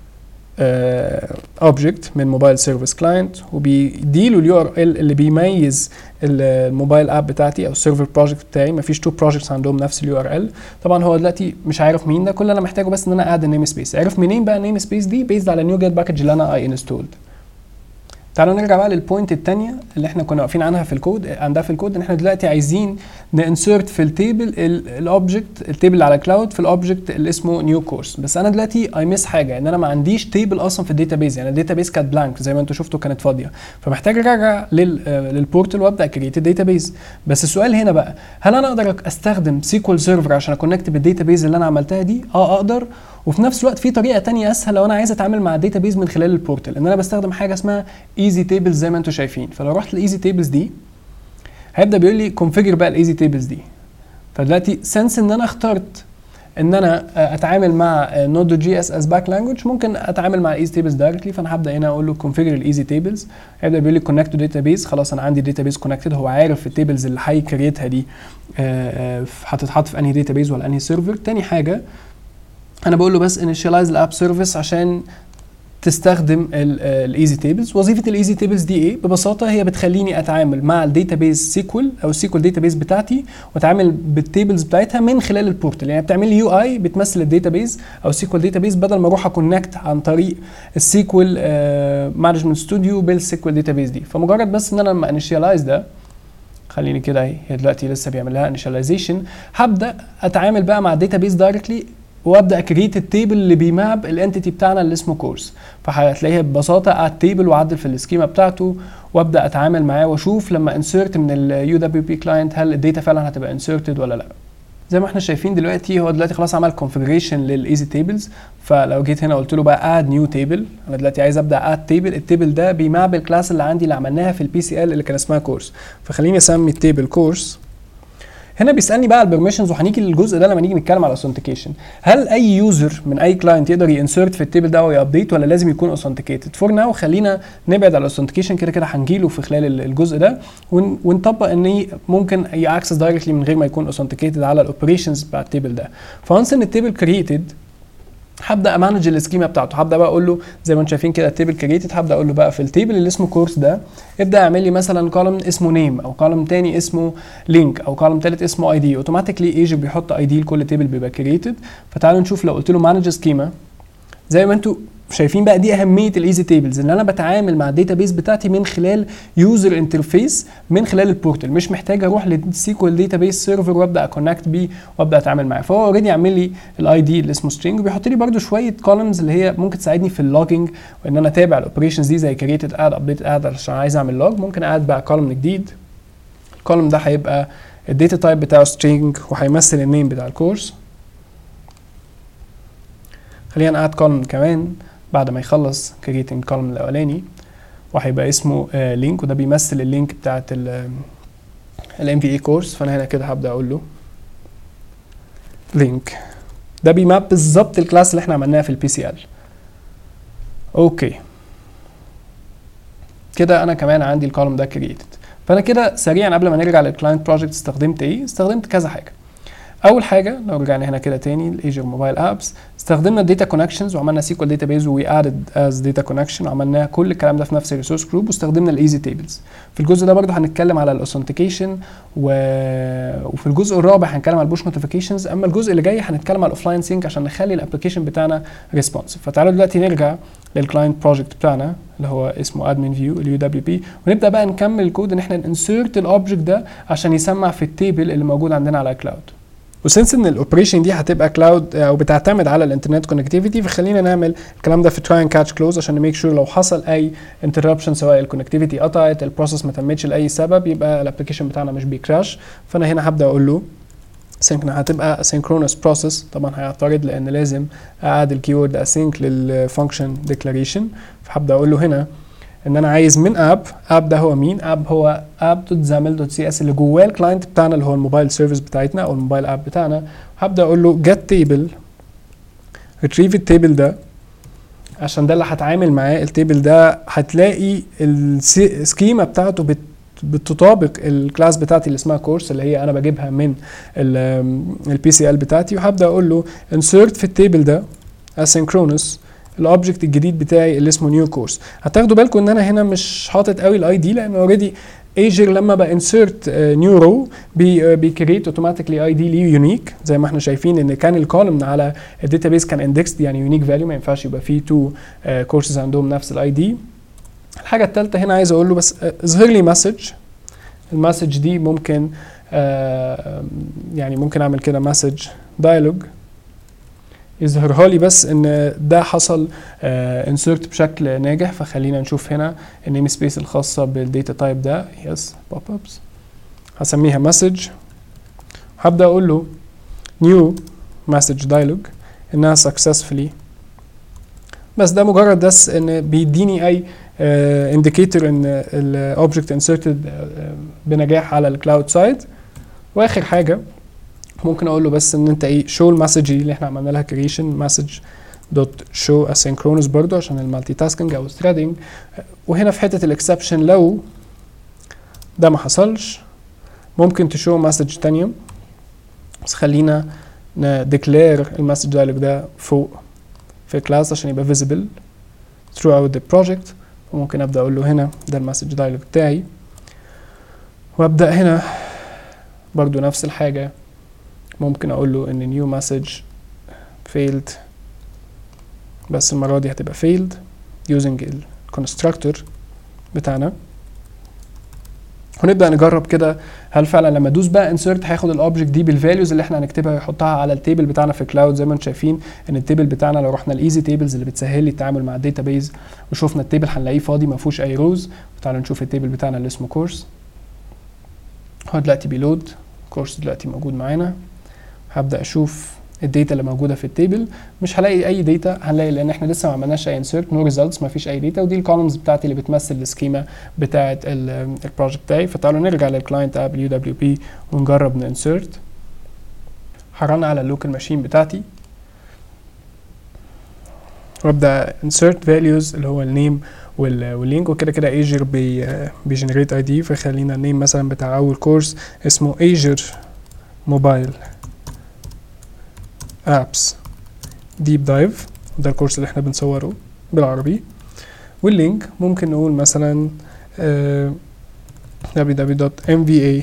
اوبجكت من موبايل سيرفيس كلاينت وبيديله اليو ار ال اللي بيميز الموبايل اب بتاعتي او السيرفر بروجكت بتاعي مفيش تو بروجكتس عندهم نفس اليو ار ال طبعا هو دلوقتي مش عارف مين ده كل اللي انا محتاجه بس ان انا اد النيم سبيس عرف منين بقى النيم سبيس دي بيزد على النيو جيت باكج اللي انا اي انستولد تعالوا نرجع بقى للبوينت الثانيه اللي احنا كنا واقفين عنها في الكود عندها في الكود ان احنا دلوقتي عايزين نانسرت في التيبل الاوبجكت التيبل اللي على كلاود في الاوبجكت اللي اسمه نيو كورس بس انا دلوقتي اي مس حاجه ان انا ما عنديش تيبل اصلا في الداتا بيز يعني الداتا بيز كانت بلانك زي ما انتم شفتوا كانت فاضيه فمحتاج ارجع لل للبورتال وابدا كريت الداتا بيز بس السؤال هنا بقى هل انا اقدر استخدم سيكوال سيرفر عشان اكونكت بالداتا بيز اللي انا عملتها دي اه اقدر وفي نفس الوقت في طريقه تانية اسهل لو انا عايز اتعامل مع الداتا بيز من خلال البورتال ان انا بستخدم حاجه اسمها ايزي تيبلز زي ما انتم شايفين فلو رحت لايزي تيبلز دي هيبدا بيقول لي كونفيجر بقى الايزي تيبلز دي فدلوقتي سنس ان انا اخترت ان انا اتعامل مع نود جي اس از باك لانجوج ممكن اتعامل مع الايزي تيبلز دايركتلي فانا هبدا هنا اقول له كونفيجر الايزي تيبلز هيبدا بيقول لي كونكت تو داتا بيز خلاص انا عندي داتا بيز كونكتد هو عارف التيبلز اللي هيكريتها دي هتتحط في انهي داتا بيز ولا انهي سيرفر تاني حاجه انا بقول له بس initialize الاب سيرفيس عشان تستخدم الايزي تيبلز وظيفه الايزي تيبلز دي ايه ببساطه هي بتخليني اتعامل مع الداتا بيز سيكوال او السيكوال داتا بيز بتاعتي واتعامل بالتيبلز بتاعتها من خلال البورتال يعني بتعمل لي يو اي بتمثل الداتا بيز او السيكوال داتا بيز بدل ما اروح اكونكت عن طريق السيكوال مانجمنت ستوديو بالسيكوال داتا بيز دي فمجرد بس ان انا لما انيشيالايز ده خليني كده اهي هي دلوقتي لسه بيعمل لها انيشاليزيشن هبدا اتعامل بقى مع الداتا بيز دايركتلي وابدا اكريت التيبل اللي بيماب الانتيتي بتاعنا اللي اسمه كورس فهتلاقيها ببساطه اد تيبل واعدل في السكيما بتاعته وابدا اتعامل معاه واشوف لما انسرت من اليو دبليو بي كلاينت هل الداتا فعلا هتبقى انسرتد ولا لا زي ما احنا شايفين دلوقتي هو دلوقتي خلاص عمل كونفجريشن للايزي تيبلز فلو جيت هنا قلت له بقى اد نيو تيبل انا دلوقتي عايز ابدا اد تيبل التيبل ده بيماب الكلاس اللي عندي اللي عملناها في البي سي ال اللي كان اسمها كورس فخليني اسمي التيبل كورس هنا بيسالني بقى البرميشنز وهنيجي للجزء ده لما نيجي نتكلم على الاوثنتيكيشن هل اي يوزر من اي كلاينت يقدر ينسرت في التيبل ده ويابديت ولا لازم يكون اوثنتيكيتد فور ناو خلينا نبعد على الاوثنتيكيشن كده كده هنجيله في خلال الجزء ده ونطبق ان ممكن ياكسس دايركتلي من غير ما يكون اوثنتيكيتد على الاوبريشنز بتاع التيبل ده فانس ان التيبل كرييتد هبدا امانج السكيما بتاعته هبدا بقى اقول له زي ما انتم شايفين كده التيبل كريتد هبدا اقول له بقى في التيبل اللي اسمه كورس ده ابدا اعمل لي مثلا كولوم اسمه نيم او كولوم تاني اسمه لينك او كولوم تالت اسمه اي دي اوتوماتيكلي ايجي بيحط اي دي لكل تيبل بيبقى كريتد فتعالوا نشوف لو قلت له مانج سكيما زي ما انتم شايفين بقى دي اهميه الايزي تيبلز ان انا بتعامل مع الداتا بيز بتاعتي من خلال يوزر انترفيس من خلال البورتال مش محتاج اروح للسيكوال داتا بيز سيرفر وابدا اكونكت بيه وابدا اتعامل معاه فهو اوريدي عامل لي الاي دي اللي اسمه سترينج وبيحط لي برده شويه كولمز اللي هي ممكن تساعدني في اللوجينج وان انا اتابع الاوبريشنز دي زي كريتد اد ابديت اد عشان عايز اعمل لوج ممكن اد بقى كولم جديد الكولم ده هيبقى الداتا تايب بتاعه سترينج وهيمثل النيم بتاع الكورس خلينا اد كولم كمان بعد ما يخلص كريتنج كولم الاولاني وهيبقى اسمه لينك وده بيمثل اللينك بتاعت الام في اي كورس فانا هنا كده هبدا اقول له لينك ده بيماب بالظبط الكلاس اللي احنا عملناها في البي سي ال اوكي كده انا كمان عندي الكولوم ده كريتد فانا كده سريعا قبل ما نرجع للكلاينت بروجكت استخدمت ايه استخدمت كذا حاجه اول حاجه لو رجعنا هنا كده تاني الايجر موبايل ابس استخدمنا الداتا كونكشنز وعملنا سيكوال داتا بيز وي ادد از داتا كونكشن وعملنا كل الكلام ده في نفس الريسورس جروب واستخدمنا الايزي تيبلز في الجزء ده برضه هنتكلم على الاوثنتيكيشن و... وفي الجزء الرابع هنتكلم على البوش نوتيفيكيشنز اما الجزء اللي جاي هنتكلم على الاوفلاين سينك عشان نخلي الابلكيشن بتاعنا ريسبونسيف فتعالوا دلوقتي نرجع للكلاينت بروجكت بتاعنا اللي هو اسمه ادمن فيو اليو دبليو بي ونبدا بقى نكمل الكود ان احنا ننسرت الاوبجكت ده عشان يسمع في التيبل اللي موجود عندنا على كلاود وسنس ان الاوبريشن دي هتبقى كلاود او بتعتمد على الانترنت كونكتيفيتي فخلينا نعمل الكلام ده في تراي اند كاتش كلوز عشان نميك شور لو حصل اي انتربشن سواء الكونكتيفيتي قطعت البروسيس ما تمتش لاي سبب يبقى الابلكيشن بتاعنا مش بيكراش فانا هنا هبدا اقول له سينكنا هتبقى synchronous بروسيس طبعا هيعترض لان لازم اعاد الكيورد اسync للفانكشن ديكلاريشن فهبدا اقول له هنا ان انا عايز من اب اب ده هو مين اب هو app.xaml.cs اللي جواه الكلاينت بتاعنا اللي هو الموبايل سيرفيس بتاعتنا او الموبايل اب بتاعنا هبدا اقول له get table retrieve التيبل ده عشان ده اللي هتعامل معاه التيبل ده هتلاقي السكيما بتاعته بت بتطابق الكلاس بتاعتي اللي اسمها كورس اللي هي انا بجيبها من البي سي ال بتاعتي وهبدا اقول له insert في التيبل ده asynchronous الاوبجكت الجديد بتاعي اللي اسمه نيو كورس هتاخدوا بالكم ان انا هنا مش حاطط قوي الاي دي لان اوريدي ايجر لما بانسرت نيو رو بيكريت اوتوماتيكلي اي دي ليه يونيك زي ما احنا شايفين ان كان الكولمن على الداتابيس كان اندكسد يعني يونيك فاليو ما ينفعش يبقى فيه تو كورسز عندهم نفس الاي دي الحاجه الثالثه هنا عايز اقول له بس اظهر لي مسج المسج دي ممكن آه يعني ممكن اعمل كده مسج دايلوج يظهرها لي بس ان ده حصل انسرت بشكل ناجح فخلينا نشوف هنا النيم سبيس الخاصه بالداتا تايب ده يس بوب ابس هسميها مسج هبدا اقول له نيو مسج دايلوج انها successfully بس ده مجرد بس ان بيديني اي انديكيتور ان الاوبجكت انسرتد بنجاح على الكلاود سايد واخر حاجه ممكن اقول له بس ان انت ايه شو المسج دي اللي احنا عملنا لها كريشن مسج دوت شو اسynchronous برضو عشان المالتي تاسكينج او الثريدنج وهنا في حته الاكسبشن لو ده ما حصلش ممكن تشو مسج تانية بس خلينا نديكلير المسج دايلوج ده فوق في الكلاس عشان يبقى visible throughout the project وممكن ابدا اقول له هنا ده المسج دايلوج بتاعي وابدا هنا برضو نفس الحاجه ممكن اقول له ان new message failed بس المرة دي هتبقى failed using الكونستراكتور بتاعنا ونبدا نجرب كده هل فعلا لما ادوس بقى insert هياخد الاوبجكت دي بالفاليوز اللي احنا هنكتبها ويحطها على التيبل بتاعنا في كلاود زي ما انتم شايفين ان التيبل بتاعنا لو رحنا الايزي تيبلز اللي بتسهل لي التعامل مع الداتابيز وشوفنا التيبل هنلاقيه فاضي ما فيهوش اي روز وتعالوا نشوف التيبل بتاعنا اللي اسمه كورس هو دلوقتي بيلود كورس دلوقتي موجود معانا هبدا اشوف الداتا اللي موجوده في التيبل مش هلاقي اي داتا هنلاقي لان احنا لسه ما عملناش اي انسيرت نو ريزلتس ما فيش اي داتا ودي الكولمز بتاعتي اللي بتمثل السكيما بتاعه البروجكت بتاعي فتعالوا نرجع للكلاينت اب اليو دبليو بي ونجرب ننسيرت هرن على اللوكال ماشين بتاعتي وابدا انسيرت فاليوز اللي هو النيم واللينك وكده كده ايجر بي بيجنريت اي دي فخلينا النيم مثلا بتاع اول كورس اسمه ايجر موبايل ابس ديب دايف ده الكورس اللي احنا بنصوره بالعربي واللينك ممكن نقول مثلا uh, www.mva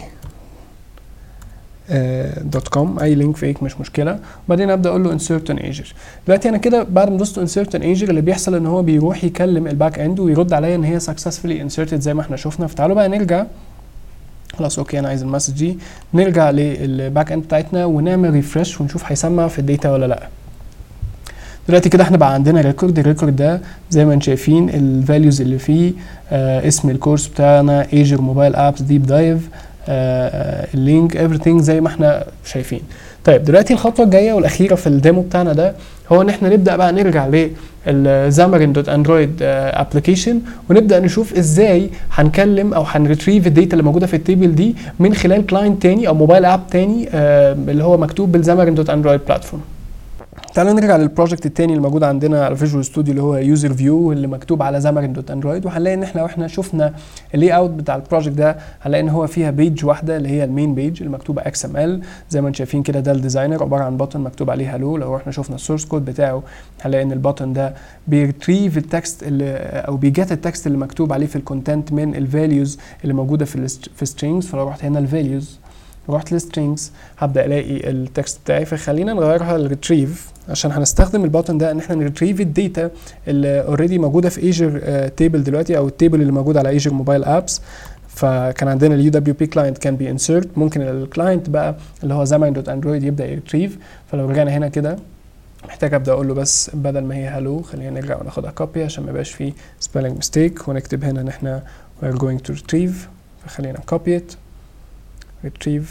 دوت كوم اي لينك فيك مش مشكله وبعدين ابدا اقول له insert on Azure دلوقتي انا كده بعد ما دوست insert on Azure اللي بيحصل ان هو بيروح يكلم الباك اند ويرد عليا ان هي successfully inserted زي ما احنا شفنا فتعالوا بقى نرجع خلاص اوكي انا عايز المسج دي نرجع للباك اند بتاعتنا ونعمل ريفرش ونشوف هيسمع في الداتا ولا لا دلوقتي كده احنا بقى عندنا ريكورد الريكورد ده زي ما انتم شايفين الفاليوز اللي فيه آه اسم الكورس بتاعنا ايجر موبايل ابس ديب دايف اللينك everything زي ما احنا شايفين طيب دلوقتي الخطوه الجايه والاخيره في الديمو بتاعنا ده هو ان احنا نبدا بقى نرجع للزامرين دوت اندرويد ابلكيشن ونبدا نشوف ازاي هنكلم او هنريتريف الداتا اللي موجوده في التيبل دي من خلال كلاينت تاني او موبايل اب تاني آه اللي هو مكتوب بالزامرين دوت اندرويد بلاتفورم تعالوا نرجع للبروجكت التاني اللي موجود عندنا على فيجوال ستوديو اللي هو يوزر فيو اللي مكتوب على زامرين دوت اندرويد وهنلاقي ان احنا واحنا شفنا اللي اوت بتاع البروجكت ده هنلاقي ان هو فيها بيج واحده اللي هي المين بيج اللي مكتوبه اكس ام ال زي ما انتم شايفين كده ده الديزاينر عباره عن بutton مكتوب عليه هالو لو احنا شفنا السورس كود بتاعه هنلاقي ان البutton ده بيرتريف التكست اللي او بيجت التكست اللي مكتوب عليه في الكونتنت من الفاليوز اللي موجوده في في سترينجز فلو رحت هنا الفاليوز رحت للسترينجز هبدا الاقي التكست بتاعي فخلينا نغيرها لريتريف عشان هنستخدم الباتن ده ان احنا نريتريف الداتا اللي اوريدي موجوده في ايجر تيبل دلوقتي او التيبل اللي موجود على ايجر موبايل ابس فكان عندنا اليو دبليو بي كلاينت كان بي انسرت ممكن الكلاينت بقى اللي هو زمان دوت اندرويد يبدا يريتريف فلو رجعنا هنا كده محتاج ابدا اقول له بس بدل ما هي هالو خلينا نرجع وناخدها كوبي عشان ما يبقاش فيه spelling mistake ونكتب هنا ان احنا we're going to retrieve فخلينا copy it retrieve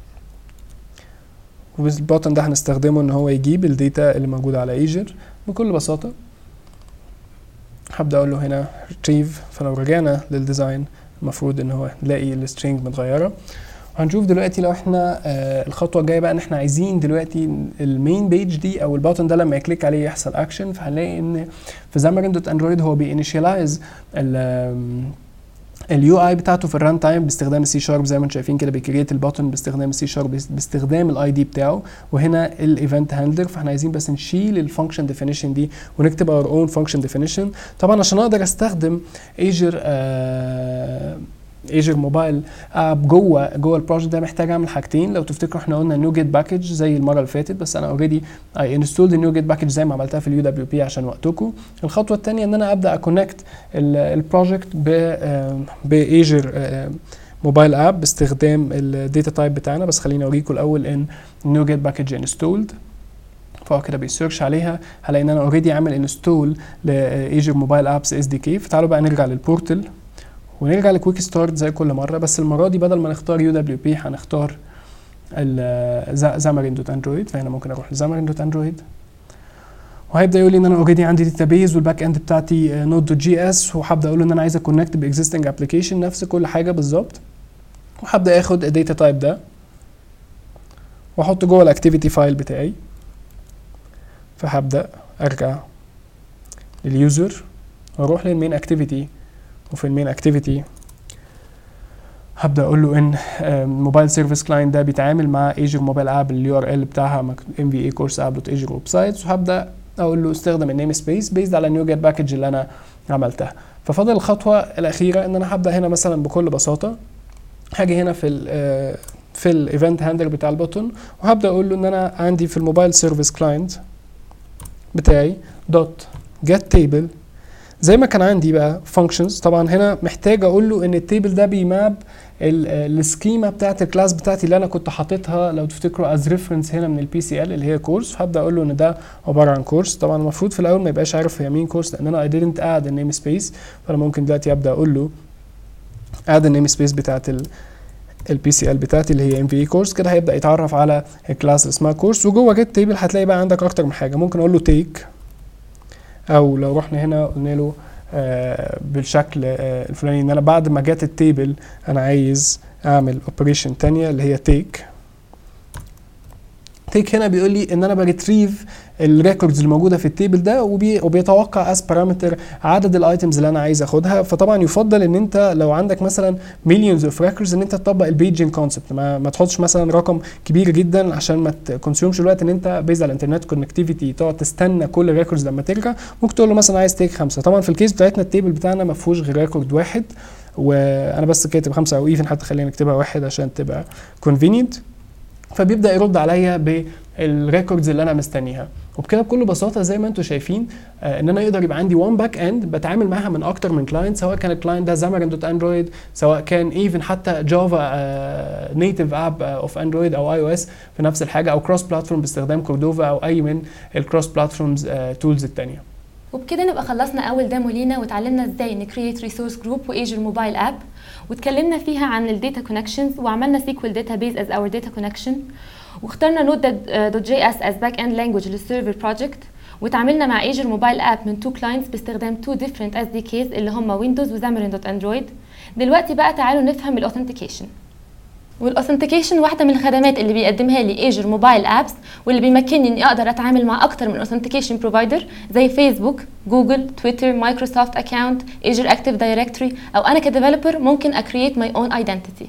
والبوتن ده هنستخدمه ان هو يجيب الداتا اللي موجوده على ايجر بكل بساطه هبدا اقول له هنا retrieve فلو رجعنا للديزاين المفروض ان هو نلاقي السترينج متغيره وهنشوف دلوقتي لو احنا آه الخطوه الجايه بقى ان احنا عايزين دلوقتي المين بيج دي او البوتن ده لما يكليك عليه يحصل اكشن فهنلاقي ان في زامرين دوت اندرويد هو بينيشيلايز اليو اي بتاعته في الران تايم باستخدام السي شارب زي ما انتم شايفين كده بيكريت البوتن باستخدام السي شارب باستخدام الاي دي بتاعه وهنا الايفنت هاندلر فاحنا عايزين بس نشيل الفانكشن ديفينيشن دي ونكتب اور اون فانكشن ديفينيشن طبعا عشان اقدر استخدم ايجر آه ايجر موبايل اب جوه جوه البروجكت ده محتاج اعمل حاجتين لو تفتكروا احنا قلنا نيو جيت باكج زي المره اللي فاتت بس انا اوريدي اي انستولد النيو جيت باكج زي ما عملتها في اليو دبليو بي عشان وقتكم الخطوه الثانيه ان انا ابدا اكونكت البروجكت بايجر موبايل اب باستخدام الداتا تايب بتاعنا بس خليني اوريكم الاول ان نيو جيت باكج انستولد فهو كده بيسيرش عليها هلاقي ان انا اوريدي عامل انستول لايجر موبايل ابس اس دي كي فتعالوا بقى نرجع للبورتل ونرجع لكويك ستارت زي كل مره بس المره دي بدل ما نختار يو دبليو بي هنختار زامرين دوت اندرويد فهنا ممكن اروح لزامرين دوت اندرويد وهيبدا يقول لي ان انا اوريدي عندي داتابيز والباك اند بتاعتي نود دوت جي اس وهبدا اقول له ان انا عايز اكونكت باكزيستنج ابلكيشن نفس كل حاجه بالظبط وهبدا اخد الداتا تايب ده واحطه جوه الاكتيفيتي فايل بتاعي فهبدا ارجع لليوزر واروح للمين اكتيفيتي وفي المين اكتيفيتي هبدا اقول له ان موبايل سيرفيس كلاينت ده بيتعامل مع ايجر موبايل اب اليو ار ال بتاعها ام في اي كورس اب دوت ايجر ويب سايتس وهبدا اقول له استخدم النيم سبيس بيزد على النيو جيت باكج اللي انا عملتها ففضل الخطوه الاخيره ان انا هبدا هنا مثلا بكل بساطه هاجي هنا في ال في الايفنت هاندلر بتاع البوتون وهبدا اقول له ان انا عندي في الموبايل سيرفيس كلاينت بتاعي دوت جيت تيبل زي ما كان عندي بقى فانكشنز طبعا هنا محتاج اقول له ان التيبل ده بيماب السكيما بتاعت الكلاس بتاعتي اللي انا كنت حاططها لو تفتكروا از ريفرنس هنا من البي سي ال اللي هي كورس فهبدا اقول له ان ده عباره عن كورس طبعا المفروض في الاول ما يبقاش عارف هي مين كورس لان انا اي didn't اد النيم سبيس فانا ممكن دلوقتي ابدا اقول له اد النيم سبيس بتاعت البي سي ال بتاعتي اللي هي ام في اي كورس كده هيبدا يتعرف على الكلاس اللي اسمها كورس وجوه جيت تيبل هتلاقي بقى عندك اكتر من حاجه ممكن اقول له تيك او لو رحنا هنا قلنا له آه بالشكل آه الفلاني ان انا بعد ما جت التيبل انا عايز اعمل اوبريشن تانية اللي هي تيك تيك هنا بيقول لي ان انا بريتريف الريكوردز اللي موجوده في التيبل ده وبي وبيتوقع از بارامتر عدد الايتمز اللي انا عايز اخدها فطبعا يفضل ان انت لو عندك مثلا مليونز اوف ريكوردز ان انت تطبق البيجنج كونسبت ما, ما تحطش مثلا رقم كبير جدا عشان ما تكونسيومش الوقت ان انت بيز على الانترنت كونكتيفيتي تقعد تستنى كل الريكوردز لما ترجع ممكن تقول له مثلا عايز تيك خمسه طبعا في الكيس بتاعتنا التيبل بتاعنا ما فيهوش غير ريكورد واحد وانا بس كاتب خمسه او ايفن حتى خلينا نكتبها واحد عشان تبقى كونفينينت فبيبدا يرد عليا بالريكوردز اللي انا مستنيها وبكده بكل بساطه زي ما انتم شايفين آه ان انا يقدر يبقى عندي وان باك اند بتعامل معاها من اكتر من كلاينت سواء كان الكلاينت ده زامرين دوت اندرويد سواء كان ايفن حتى جافا نيتف اب اوف اندرويد او اي او اس في نفس الحاجه او كروس بلاتفورم باستخدام كوردوفا او اي من الكروس بلاتفورمز تولز الثانيه وبكده نبقى خلصنا اول ديمو لينا وتعلمنا ازاي نكريت ريسورس جروب وايجر موبايل اب واتكلمنا فيها عن الداتا كونكشنز وعملنا سيكوال داتابيز از اور داتا كونكشن واخترنا نود دوت جي اس از باك اند لانجوج للسيرفر بروجكت وتعاملنا مع ايجر موبايل اب من تو كلاينتس باستخدام تو ديفرنت اس دي كيز اللي هم ويندوز وزامرين دوت اندرويد دلوقتي بقى تعالوا نفهم الاوثنتيكيشن والاوثنتيكيشن واحده من الخدمات اللي بيقدمها لي ايجر موبايل ابس واللي بيمكنني اني اقدر اتعامل مع اكتر من اوثنتيكيشن بروفايدر زي فيسبوك جوجل تويتر مايكروسوفت اكاونت ايجر اكتيف دايركتوري او انا كديفلوبر ممكن اكريت ماي اون ايدنتيتي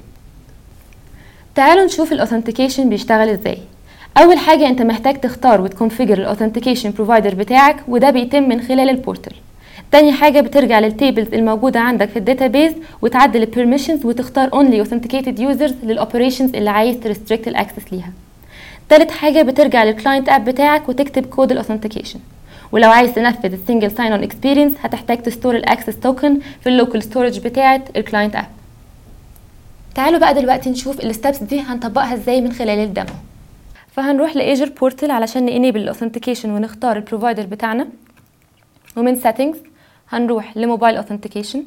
تعالوا نشوف الاوثنتيكيشن بيشتغل ازاي اول حاجه انت محتاج تختار وتكونفيجر الاوثنتيكيشن بروفايدر بتاعك وده بيتم من خلال البورتال تاني حاجة بترجع للتيبلز الموجودة عندك في الداتابيز وتعدل البيرميشنز وتختار only authenticated users للاوبريشنز اللي عايز تريستريكت الاكسس ليها تالت حاجة بترجع للكلاينت اب بتاعك وتكتب كود الاوثنتيكيشن ولو عايز تنفذ السنجل ساين اون اكسبيرينس هتحتاج تستور الاكسس توكن في اللوكال ستورج بتاعة الكلاينت اب تعالوا بقى دلوقتي نشوف الستبس دي هنطبقها ازاي من خلال الديمو فهنروح لايجر بورتال علشان نينيبل الاوثنتيكيشن ونختار البروفايدر بتاعنا ومن settings هنروح لموبايل اوثنتيكيشن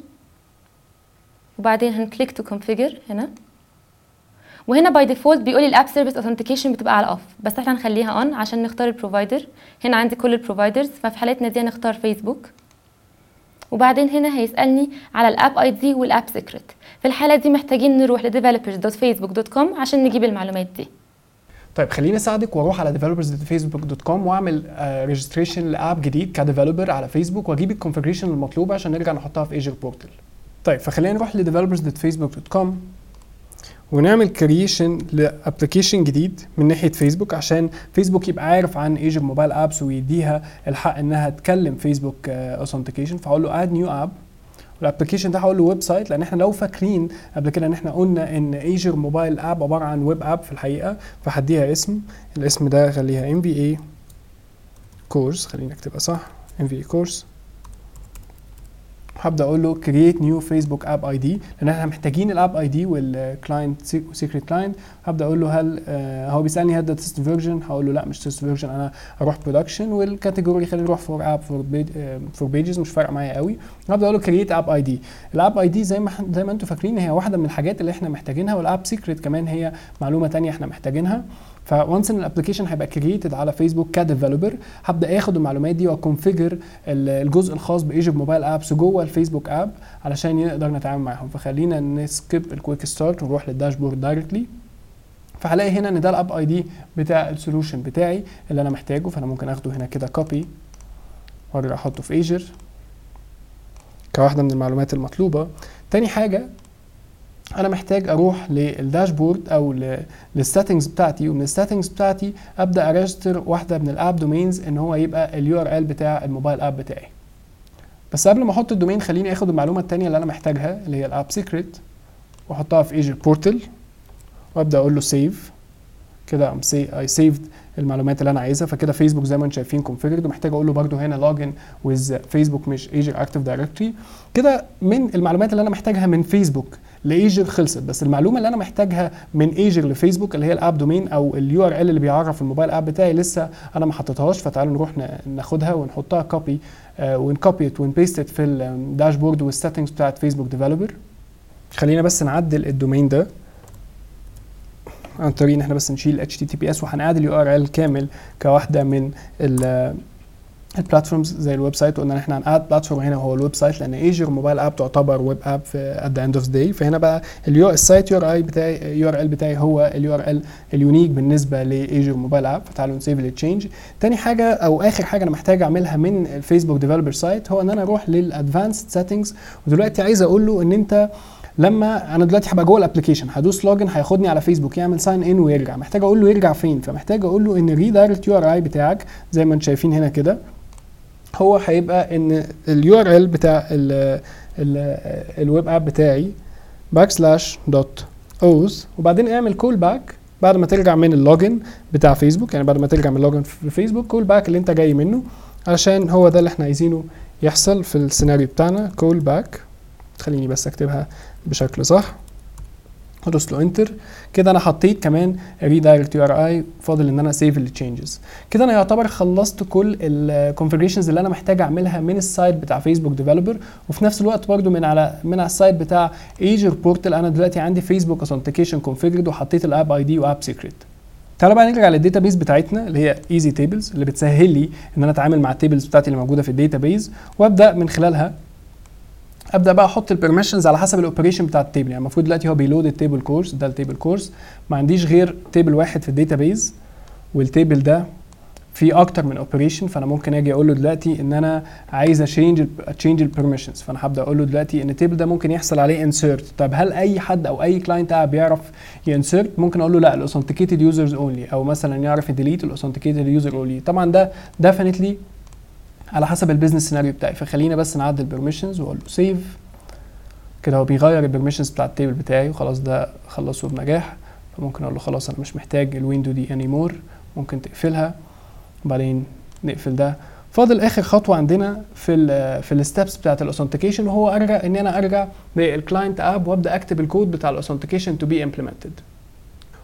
وبعدين هنكليك تو كونفيجر هنا وهنا باي ديفولت بيقول لي الاب سيرفيس اوثنتيكيشن بتبقى على اوف بس احنا هنخليها اون عشان نختار البروفايدر هنا عندي كل البروفايدرز ففي حالتنا دي هنختار فيسبوك وبعدين هنا هيسالني على الاب اي دي والاب سيكريت في الحاله دي محتاجين نروح لdevelopers.facebook.com عشان نجيب المعلومات دي طيب خليني اساعدك واروح على developers.facebook.com واعمل ريجستريشن لاب جديد كديفلوبر على فيسبوك واجيب الكونفجريشن المطلوبه عشان نرجع نحطها في ايجر بورتال طيب فخلينا نروح لdevelopers.facebook.com ونعمل كرييشن لابلكيشن جديد من ناحيه فيسبوك عشان فيسبوك يبقى عارف عن ايجر موبايل ابس ويديها الحق انها تكلم فيسبوك اوثنتيكيشن فهقول له اد نيو اب والابلكيشن ده هقول له ويب سايت لان احنا لو فاكرين قبل كده ان احنا قلنا ان ايجر موبايل اب عباره عن ويب اب في الحقيقه فهديها اسم الاسم ده خليها ام في اي كورس خلينا نكتبها صح ام في اي كورس هبدا اقول له كرييت نيو فيسبوك اب اي دي لان احنا محتاجين الاب اي دي والكلاينت سيكريت كلاينت هبدا اقول له هل آه هو بيسالني هل ده تيست فيرجن هقول له لا مش تيست فيرجن انا اروح برودكشن والكاتيجوري خلينا نروح فور اب فور فور بيجز مش فارقه معايا قوي هبدا اقول له كرييت اب اي دي الاب اي دي زي ما زي ما انتم فاكرين هي واحده من الحاجات اللي احنا محتاجينها والاب سيكريت كمان هي معلومه ثانيه احنا محتاجينها فونس ان الابلكيشن هيبقى كرييتد على فيسبوك كديفلوبر هبدا اخد المعلومات دي واكونفيجر الجزء الخاص بايجيب موبايل ابس جوه الفيسبوك اب علشان نقدر نتعامل معاهم فخلينا نسكيب الكويك ستارت ونروح للداشبورد دايركتلي فهلاقي هنا ان ده الاب اي دي بتاع السولوشن بتاعي اللي انا محتاجه فانا ممكن اخده هنا كده كوبي وارجع احطه في ايجر كواحده من المعلومات المطلوبه تاني حاجه انا محتاج اروح للداشبورد او للسيتنجز بتاعتي ومن السيتنجز بتاعتي ابدا اريجستر واحده من الاب دومينز ان هو يبقى اليو ار ال بتاع الموبايل اب بتاعي بس قبل ما احط الدومين خليني اخد المعلومه الثانيه اللي انا محتاجها اللي هي الاب سيكريت واحطها في ايجر بورتال وابدا اقول له سيف كده ام سي اي سيفد المعلومات اللي انا عايزها فكده فيسبوك زي ما انتم شايفين كونفيجرد ومحتاج اقول له برده هنا لوجن ويز فيسبوك مش ايجر اكتف دايركتوري كده من المعلومات اللي انا محتاجها من فيسبوك لايجر خلصت بس المعلومه اللي انا محتاجها من ايجر لفيسبوك اللي هي الاب دومين او اليو ار ال اللي بيعرف الموبايل اب بتاعي لسه انا ما حطيتهاش فتعالوا نروح ناخدها ونحطها كوبي ونكوبي ونبيست في الداشبورد والسيتنجز بتاعت فيسبوك ديفلوبر خلينا بس نعدل الدومين ده عن طريق ان احنا بس نشيل اتش تي تي بي اس وهنعاد اليو ار ال كامل كواحده من البلاتفورمز زي الويب سايت وقلنا ان احنا هنقعد بلاتفورم هنا هو الويب سايت لان ايجر موبايل اب تعتبر ويب اب في ات ذا اند اوف داي فهنا بقى اليو السايت يو ار اي بتاعي يو ار ال بتاعي هو اليو ار ال اليونيك بالنسبه لايجر موبايل اب فتعالوا نسيف التشينج تاني حاجه او اخر حاجه انا محتاج اعملها من الفيسبوك ديفلوبر سايت هو ان انا اروح للادفانسد سيتنجز ودلوقتي عايز اقول له ان انت لما انا دلوقتي هبقى جوه الابلكيشن هدوس لوجن هياخدني على فيسبوك يعمل ساين ان ويرجع محتاج اقول له يرجع فين فمحتاج اقول له ان الريدايركت يو ار اي بتاعك زي ما انتم شايفين هنا كده هو هيبقى ان اليو ار ال بتاع الويب اب بتاعي باك سلاش دوت اوز وبعدين اعمل كول باك بعد ما ترجع من اللوجن بتاع فيسبوك يعني بعد ما ترجع من اللوجن في فيسبوك كول باك اللي انت جاي منه علشان هو ده اللي احنا عايزينه يحصل في السيناريو بتاعنا كول باك خليني بس اكتبها بشكل صح ادوس له انتر كده انا حطيت كمان ريدايركت يو ار اي فاضل ان انا سيف التشينجز كده انا يعتبر خلصت كل الكونفجريشنز اللي انا محتاج اعملها من السايت بتاع فيسبوك ديفلوبر وفي نفس الوقت برده من على من على السايت بتاع ايجر بورتال انا دلوقتي عندي فيسبوك اوثنتيكيشن كونفجرد وحطيت الاب اي دي واب سيكريت تعالوا بقى نرجع للداتابيز بتاعتنا اللي هي ايزي تيبلز اللي بتسهل لي ان انا اتعامل مع التيبلز بتاعتي اللي موجوده في الداتابيز وابدا من خلالها ابدا بقى احط البرميشنز على حسب الاوبريشن بتاع التيبل يعني المفروض دلوقتي هو بيلود التيبل كورس ده التيبل كورس ما عنديش غير تيبل واحد في الداتابيز والتيبل ده في اكتر من اوبريشن فانا ممكن اجي اقول له دلوقتي ان انا عايز اشينج اتشينج البرميشنز فانا هبدا اقول له دلوقتي ان التيبل ده ممكن يحصل عليه انسيرت طب هل اي حد او اي كلاينت قاعد بيعرف ينسيرت ممكن اقول له لا الاوثنتيكيتد يوزرز اونلي او مثلا يعرف يديليت الاوثنتيكيتد يوزر اونلي طبعا ده ديفينتلي على حسب البيزنس سيناريو بتاعي فخلينا بس نعدل البرميشنز واقول له سيف كده هو بيغير البرميشنز بتاع التيبل بتاعي وخلاص ده خلصه بنجاح فممكن اقول له خلاص انا مش محتاج الويندو دي اني مور ممكن تقفلها وبعدين نقفل ده فاضل اخر خطوه عندنا في ال في الستبس بتاعت الاوثنتيكيشن وهو ارجع ان انا ارجع للكلاينت اب وابدا اكتب الكود بتاع الاوثنتيكيشن تو بي امبلمنتد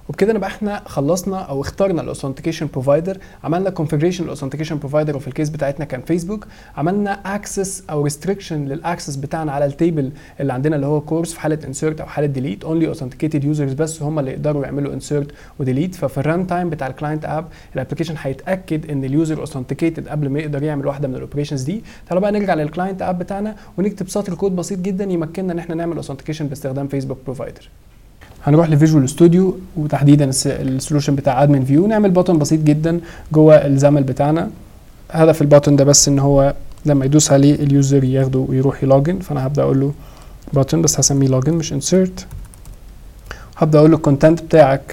وبكده نبقى احنا خلصنا او اخترنا الاوثنتيكيشن بروفايدر عملنا كونفيجريشن الاوثنتيكيشن بروفايدر وفي الكيس بتاعتنا كان فيسبوك عملنا اكسس او ريستريكشن للاكسس بتاعنا على التيبل اللي عندنا اللي هو كورس في حاله انسيرت او حاله ديليت اونلي اوثنتيكيتد يوزرز بس هم اللي يقدروا يعملوا انسيرت وديليت ففي الران تايم بتاع الكلاينت اب الابلكيشن هيتاكد ان اليوزر اوثنتيكيتد قبل ما يقدر يعمل واحده من الاوبريشنز دي تعالوا بقى نرجع للكلاينت اب بتاعنا ونكتب سطر كود بسيط جدا يمكننا ان احنا نعمل اوثنتيكيشن باستخدام فيسبوك بروفايدر هنروح لفيجوال ستوديو وتحديدا السولوشن بتاع ادمن فيو نعمل بutton بسيط جدا جوه الزمل بتاعنا هدف البutton ده بس ان هو لما يدوس عليه اليوزر ياخده ويروح يلوجن فانا هبدا اقول له button بس هسميه لوجن مش insert هبدا اقول له الكونتنت بتاعك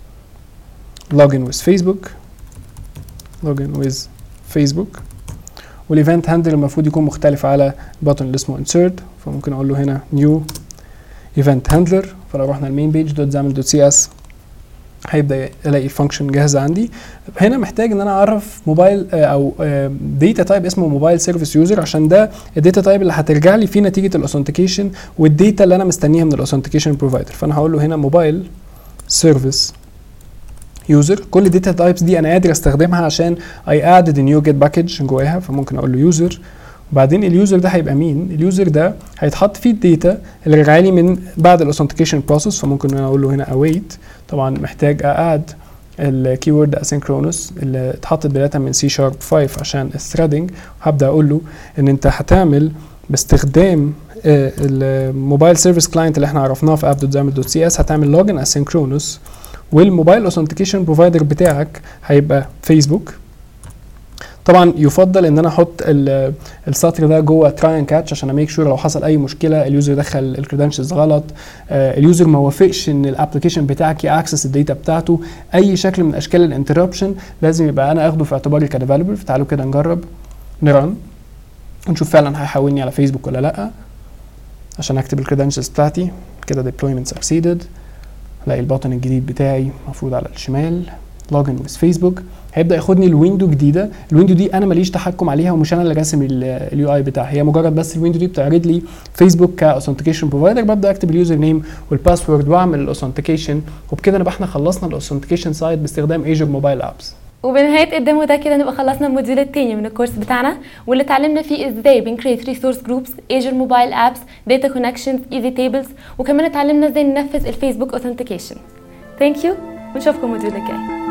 login with Facebook login with Facebook والايفنت هاندل المفروض يكون مختلف على البutton اللي اسمه insert فممكن اقول له هنا new event handler فلو رحنا المين بيج دوت زامل دوت سي اس هيبدا الاقي الفانكشن جاهزه عندي هنا محتاج ان انا اعرف موبايل او داتا تايب اسمه موبايل سيرفيس يوزر عشان ده الداتا تايب اللي هترجع لي فيه نتيجه الاوثنتيكيشن والداتا اللي انا مستنيها من الاوثنتيكيشن بروفايدر فانا هقول له هنا موبايل سيرفيس يوزر كل الداتا تايبس دي انا قادر استخدمها عشان اي ادد نيو جيت باكج جواها فممكن اقول له يوزر وبعدين اليوزر ده هيبقى مين اليوزر ده هيتحط فيه الداتا اللي راجعه لي من بعد الاوثنتيكيشن بروسيس فممكن انا اقول له هنا await طبعا محتاج ااد الكيورد اسynchronous اللي اتحطت بدايه من سي شارب 5 عشان الثريدنج هبدا اقول له ان انت هتعمل باستخدام الموبايل سيرفيس كلاينت اللي احنا عرفناه في app.xaml.cs هتعمل login asynchronous والموبايل اوثنتيكيشن بروفايدر بتاعك هيبقى فيسبوك طبعا يفضل ان انا احط السطر ده جوه تراي اند كاتش عشان اميك شور لو حصل اي مشكله اليوزر دخل الكريدنشلز غلط آه اليوزر ما وافقش ان الابلكيشن بتاعك ياكسس الداتا بتاعته اي شكل من اشكال الانتربشن لازم يبقى انا اخده في اعتباري كديفلوبر فتعالوا كده نجرب نرن ونشوف فعلا هيحولني على فيسبوك ولا لا عشان اكتب الكريدنشلز بتاعتي كده deployment succeeded الاقي البطن الجديد بتاعي المفروض على الشمال لوجن ويز فيسبوك هيبدا ياخدني لويندو جديده الويندو دي انا ماليش تحكم عليها ومش انا اللي راسم اليو اي بتاعها هي مجرد بس الويندو دي بتعرض لي فيسبوك كاوثنتيكيشن بروفايدر ببدا اكتب اليوزر نيم والباسورد واعمل الاوثنتيكيشن وبكده نبقى احنا خلصنا الاوثنتيكيشن سايت باستخدام ايجر موبايل ابس وبنهايه الديمو ده كده نبقى خلصنا الموديول التاني من الكورس بتاعنا واللي اتعلمنا فيه ازاي بنكريت ريسورس جروبس ايجر موبايل ابس داتا كونكشنز ايزي تيبلز وكمان اتعلمنا ازاي ننفذ الفيسبوك اوثنتيكيشن ثانك يو ونشوفكم الموديول الجاي